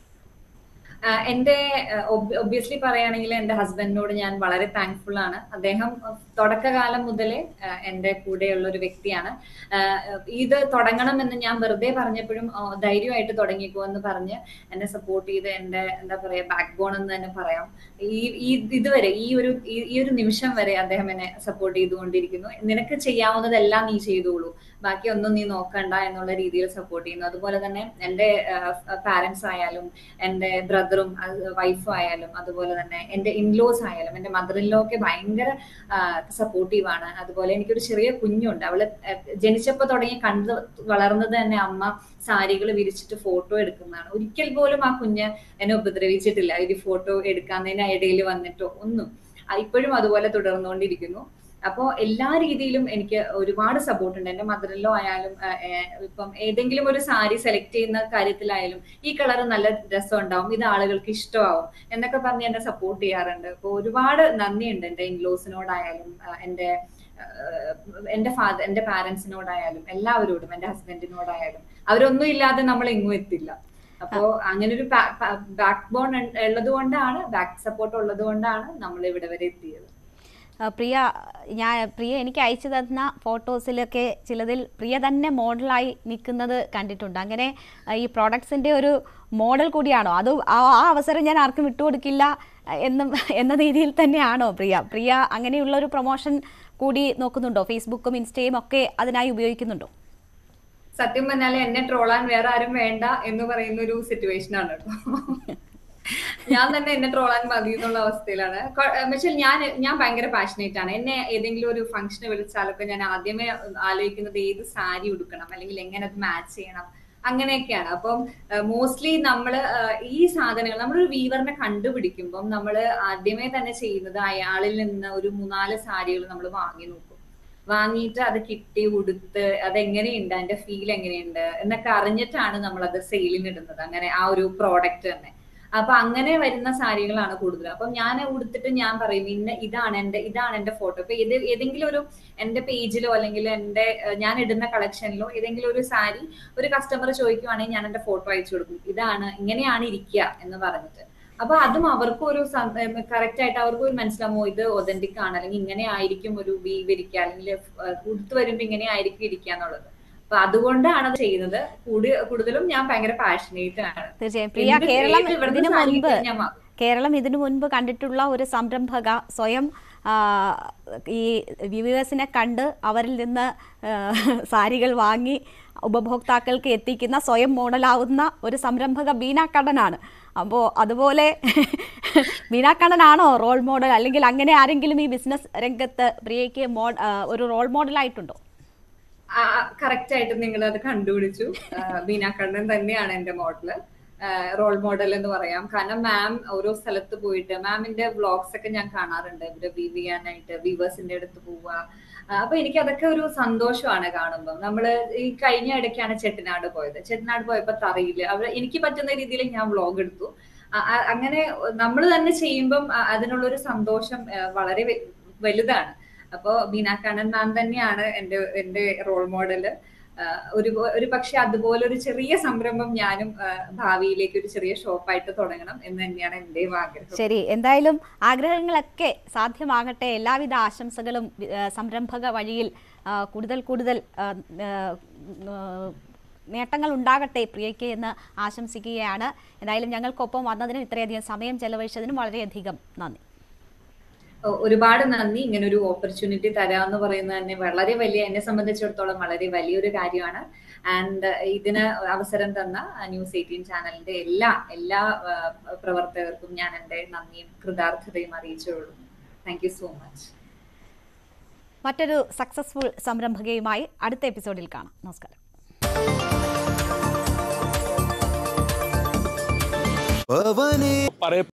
എന്റെ ഒബ്വിയസ്ലി പറയുകയാണെങ്കിൽ എന്റെ ഹസ്ബൻഡിനോട് ഞാൻ വളരെ താങ്ക്ഫുൾ ആണ് അദ്ദേഹം തുടക്കകാലം മുതലേ എന്റെ കൂടെയുള്ള ഒരു വ്യക്തിയാണ് ഇത് തുടങ്ങണമെന്ന് ഞാൻ വെറുതെ പറഞ്ഞപ്പോഴും ധൈര്യമായിട്ട് തുടങ്ങിക്കോ എന്ന് പറഞ്ഞ് എന്നെ സപ്പോർട്ട് ചെയ്ത് എന്റെ എന്താ പറയാ ബാക്ക് ബോൺ എന്ന് തന്നെ പറയാം ഈ ഈ ഇതുവരെ ഈ ഒരു ഈ ഒരു നിമിഷം വരെ അദ്ദേഹം എന്നെ സപ്പോർട്ട് ചെയ്തുകൊണ്ടിരിക്കുന്നു നിനക്ക് ചെയ്യാവുന്നതെല്ലാം നീ ചെയ്തോളൂ ബാക്കി ഒന്നും നീ നോക്കണ്ട എന്നുള്ള രീതിയിൽ സപ്പോർട്ട് ചെയ്യുന്നു അതുപോലെ തന്നെ എൻ്റെ പാരൻസ് ആയാലും എൻ്റെ ബ്രദറും വൈഫും ആയാലും അതുപോലെ തന്നെ എൻ്റെ ഇൻലോസ് ആയാലും എൻ്റെ മദർ ഇൻലോ ഒക്കെ ഭയങ്കര സപ്പോർട്ടീവ് ആണ് അതുപോലെ എനിക്കൊരു ചെറിയ കുഞ്ഞുണ്ട് അവള് ജനിച്ചപ്പോൾ തുടങ്ങി കണ്ടു വളർന്നത് തന്നെ അമ്മ സാരികൾ വിരിച്ചിട്ട് ഫോട്ടോ എടുക്കുന്നതാണ് ഒരിക്കൽ പോലും ആ കുഞ്ഞ് എന്നെ ഉപദ്രവിച്ചിട്ടില്ല ഒരു ഫോട്ടോ എടുക്കാന്നതിന് ഇടയിൽ വന്നിട്ടോ ഒന്നും ഇപ്പോഴും അതുപോലെ തുടർന്നുകൊണ്ടിരിക്കുന്നു അപ്പോൾ എല്ലാ രീതിയിലും എനിക്ക് ഒരുപാട് സപ്പോർട്ട് ഉണ്ട് എന്റെ മദറിലോ ആയാലും ഇപ്പം ഏതെങ്കിലും ഒരു സാരി സെലക്ട് ചെയ്യുന്ന കാര്യത്തിലായാലും ഈ കളർ നല്ല രസം ഉണ്ടാവും ഇത് ആളുകൾക്ക് ഇഷ്ടമാവും എന്നൊക്കെ പറഞ്ഞ് എന്നെ സപ്പോർട്ട് ചെയ്യാറുണ്ട് അപ്പോൾ ഒരുപാട് നന്ദിയുണ്ട് എന്റെ ഇൻലോസിനോടായാലും എന്റെ എന്റെ ഫാദർ എന്റെ പാരന്റ്സിനോടായാലും എല്ലാവരോടും എന്റെ ഹസ്ബൻഡിനോടായാലും അവരൊന്നും ഇല്ലാതെ നമ്മൾ എങ്ങും എത്തില്ല അപ്പോ അങ്ങനെ ഒരു ബാക്ക് ബോൺ ഉള്ളത് കൊണ്ടാണ് ബാക്ക് സപ്പോർട്ട് ഉള്ളത് കൊണ്ടാണ് നമ്മൾ ഇവിടെ വരെ എത്തിയത് പ്രിയ ഞാൻ പ്രിയ എനിക്ക് അയച്ചു തന്ന ഫോട്ടോസിലൊക്കെ ചിലതിൽ പ്രിയ തന്നെ മോഡലായി നിൽക്കുന്നത് കണ്ടിട്ടുണ്ട് അങ്ങനെ ഈ പ്രോഡക്ട്സിൻ്റെ ഒരു മോഡൽ കൂടിയാണോ അത് ആ അവസരം ഞാൻ ആർക്കും വിട്ടുകൊടുക്കില്ല എന്നും എന്ന രീതിയിൽ തന്നെയാണോ പ്രിയ പ്രിയ അങ്ങനെയുള്ള ഒരു പ്രൊമോഷൻ കൂടി നോക്കുന്നുണ്ടോ ഫേസ്ബുക്കും ഇൻസ്റ്റയും ഒക്കെ അതിനായി ഉപയോഗിക്കുന്നുണ്ടോ സത്യം പറഞ്ഞാൽ എന്നെ ട്രോളാൻ വേറെ ആരും വേണ്ട എന്ന് പറയുന്ന ഒരു സിറ്റുവേഷൻ ആണ് കേട്ടോ ഞാൻ തന്നെ എന്നെ ട്രോളാൻ മതി എന്നുള്ള അവസ്ഥയിലാണ് പക്ഷേ ഞാൻ ഞാൻ ഭയങ്കര പാഷനേറ്റ് ആണ് എന്നെ ഏതെങ്കിലും ഒരു ഫംഗ്ഷന് വിളിച്ചാലൊക്കെ ഞാൻ ആദ്യമേ ആലോചിക്കുന്നത് ഏത് സാരി ഉടുക്കണം അല്ലെങ്കിൽ എങ്ങനെ അത് മാച്ച് ചെയ്യണം അങ്ങനെയൊക്കെയാണ് അപ്പം മോസ്റ്റ്ലി നമ്മൾ ഈ സാധനങ്ങൾ നമ്മളൊരു വീവറിനെ കണ്ടുപിടിക്കുമ്പം നമ്മൾ ആദ്യമേ തന്നെ ചെയ്യുന്നത് അയാളിൽ നിന്ന് ഒരു മൂന്നാല് സാരികൾ നമ്മൾ വാങ്ങി നോക്കും വാങ്ങിയിട്ട് അത് കിട്ടി ഉടുത്ത് അതെങ്ങനെയുണ്ട് അതിന്റെ ഫീൽ എങ്ങനെയുണ്ട് എന്നൊക്കെ അറിഞ്ഞിട്ടാണ് നമ്മൾ അത് സെയിലിന് ഇടുന്നത് അങ്ങനെ ആ ഒരു പ്രോഡക്റ്റ് തന്നെ അപ്പൊ അങ്ങനെ വരുന്ന സാരികളാണ് കൂടുതൽ അപ്പൊ ഞാൻ ഉടുത്തിട്ട് ഞാൻ പറയും ഇന്ന ഇതാണ് എന്റെ ഇതാണ് എന്റെ ഫോട്ടോ ഇപ്പൊ ഏത് ഏതെങ്കിലും ഒരു എന്റെ പേജിലോ അല്ലെങ്കിൽ എന്റെ ഞാൻ ഇടുന്ന കളക്ഷനിലോ ഏതെങ്കിലും ഒരു സാരി ഒരു കസ്റ്റമർ ചോദിക്കുവാണെങ്കിൽ ഞാൻ എന്റെ ഫോട്ടോ അയച്ചു കൊടുക്കും ഇതാണ് ഇങ്ങനെയാണ് ഇരിക്കുക എന്ന് പറഞ്ഞിട്ട് അപ്പൊ അതും അവർക്കും ഒരു കറക്റ്റ് ആയിട്ട് അവർക്കും ഒരു മനസ്സിലാമോ ഇത് ഒതന്റിക് ആണ് അല്ലെങ്കിൽ ഇങ്ങനെ ആയിരിക്കും ഒരു വീവ് ഇരിക്കുക അല്ലെങ്കിൽ ഉടുത്ത് വരുമ്പോ ഇങ്ങനെ ആയിരിക്കും ഇരിക്കുക എന്നുള്ളത് അപ്പൊ അതുകൊണ്ടാണ് അത് ചെയ്യുന്നത് കൂടുതലും ഞാൻ ഭയങ്കര പാഷനേറ്റ് ആണ് തീർച്ചയായും പ്രിയ കേരളം ഇതിനു മുൻപ് കേരളം ഇതിനു മുൻപ് കണ്ടിട്ടുള്ള ഒരു സംരംഭക സ്വയം ഈ വ്യൂവേഴ്സിനെ കണ്ട് അവരിൽ നിന്ന് സാരികൾ വാങ്ങി ഉപഭോക്താക്കൾക്ക് എത്തിക്കുന്ന സ്വയം മോഡലാവുന്ന ഒരു സംരംഭക ബീന കണ്ണനാണ് അപ്പോൾ അതുപോലെ ബീന കണ്ണനാണോ റോൾ മോഡൽ അല്ലെങ്കിൽ അങ്ങനെ ആരെങ്കിലും ഈ ബിസിനസ് രംഗത്ത് പ്രിയയ്ക്ക് മോ ഒരു റോൾ മോഡലായിട്ടുണ്ടോ കറക്റ്റ് ആയിട്ട് നിങ്ങൾ അത് കണ്ടുപിടിച്ചു ബീന കണ്ണൻ തന്നെയാണ് എന്റെ മോഡല് റോൾ മോഡൽ എന്ന് പറയാം കാരണം മാം ഓരോ സ്ഥലത്ത് പോയിട്ട് മാമിന്റെ വ്ളോഗ്സ് ഒക്കെ ഞാൻ കാണാറുണ്ട് ഇവിടെ വീവ് ചെയ്യാനായിട്ട് വീവേഴ്സിന്റെ അടുത്ത് പോവുക ആ, അപ്പൊ എനിക്ക് അതൊക്കെ ഒരു സന്തോഷമാണ് കാണുമ്പോൾ നമ്മള് ഈ കഴിഞ്ഞ ഇടയ്ക്കാണ് ചെട്ടിനാട് പോയത് ചെട്ടിനാട് പോയപ്പോ തറയില് അവിടെ എനിക്ക് പറ്റുന്ന രീതിയിൽ ഞാൻ വ്ലോഗ് എടുത്തു ആ- ആ- അങ്ങനെ നമ്മൾ തന്നെ ചെയ്യുമ്പം ആ, അതിനുള്ളൊരു സന്തോഷം ആ, വളരെ വെ- വലുതാണ് അപ്പോ ബീന കണ്ണൻ മാം തന്നെയാണ് എന്റെ എന്റെ റോൾ മോഡല് ഒരു ഒരു പക്ഷെ അതുപോലെ ഒരു ചെറിയ സംരംഭം ഞാനും ആ, ഭാവിയിലേക്ക് ഒരു ചെറിയ ഷോപ്പായിട്ട് തുടങ്ങണം എന്ന് തന്നെയാണ് എന്റെയും ആഗ്രഹം ശരി എന്തായാലും ആഗ്രഹങ്ങളൊക്കെ സാധ്യമാകട്ടെ എല്ലാവിധ ആശംസകളും വി- ആ, സംരംഭക വഴിയിൽ ആ, കൂടുതൽ കൂടുതൽ ആ, ആ, ആ, നേട്ടങ്ങൾ ഉണ്ടാകട്ടെ പ്രിയയ്ക്ക് എന്ന് ആശംസിക്കുകയാണ് എന്തായാലും ഞങ്ങൾക്കൊപ്പം വന്നതിനും ഇത്രയധികം സമയം ചെലവഴിച്ചതിനും വളരെയധികം നന്ദി ഒ- ഒരുപാട് നന്ദി ഇങ്ങനെ ഒരു ഓപ്പർച്യൂണിറ്റി തരാന്ന് പറയുന്നത് തന്നെ വളരെ വലിയ എന്നെ സംബന്ധിച്ചിടത്തോളം വളരെ വലിയൊരു കാര്യമാണ് ആൻഡ് ഇതിന് അവസരം തന്ന ന്യൂസ് എയ്റ്റീൻ ചാനലിന്റെ എല്ലാ എല്ലാ ആ, പ്രവർത്തകർക്കും ഞാൻ എന്റെ നന്ദിയും കൃതാർത്ഥതയും അറിയിച്ചുകൊള്ളുന്നു താങ്ക് യു സോ മച്ച് മറ്റൊരു സക്സസ്ഫുൾ സംരംഭകയുമായി അടുത്ത എപ്പിസോഡിൽ കാണാം നമസ്കാരം അവനെ പറയ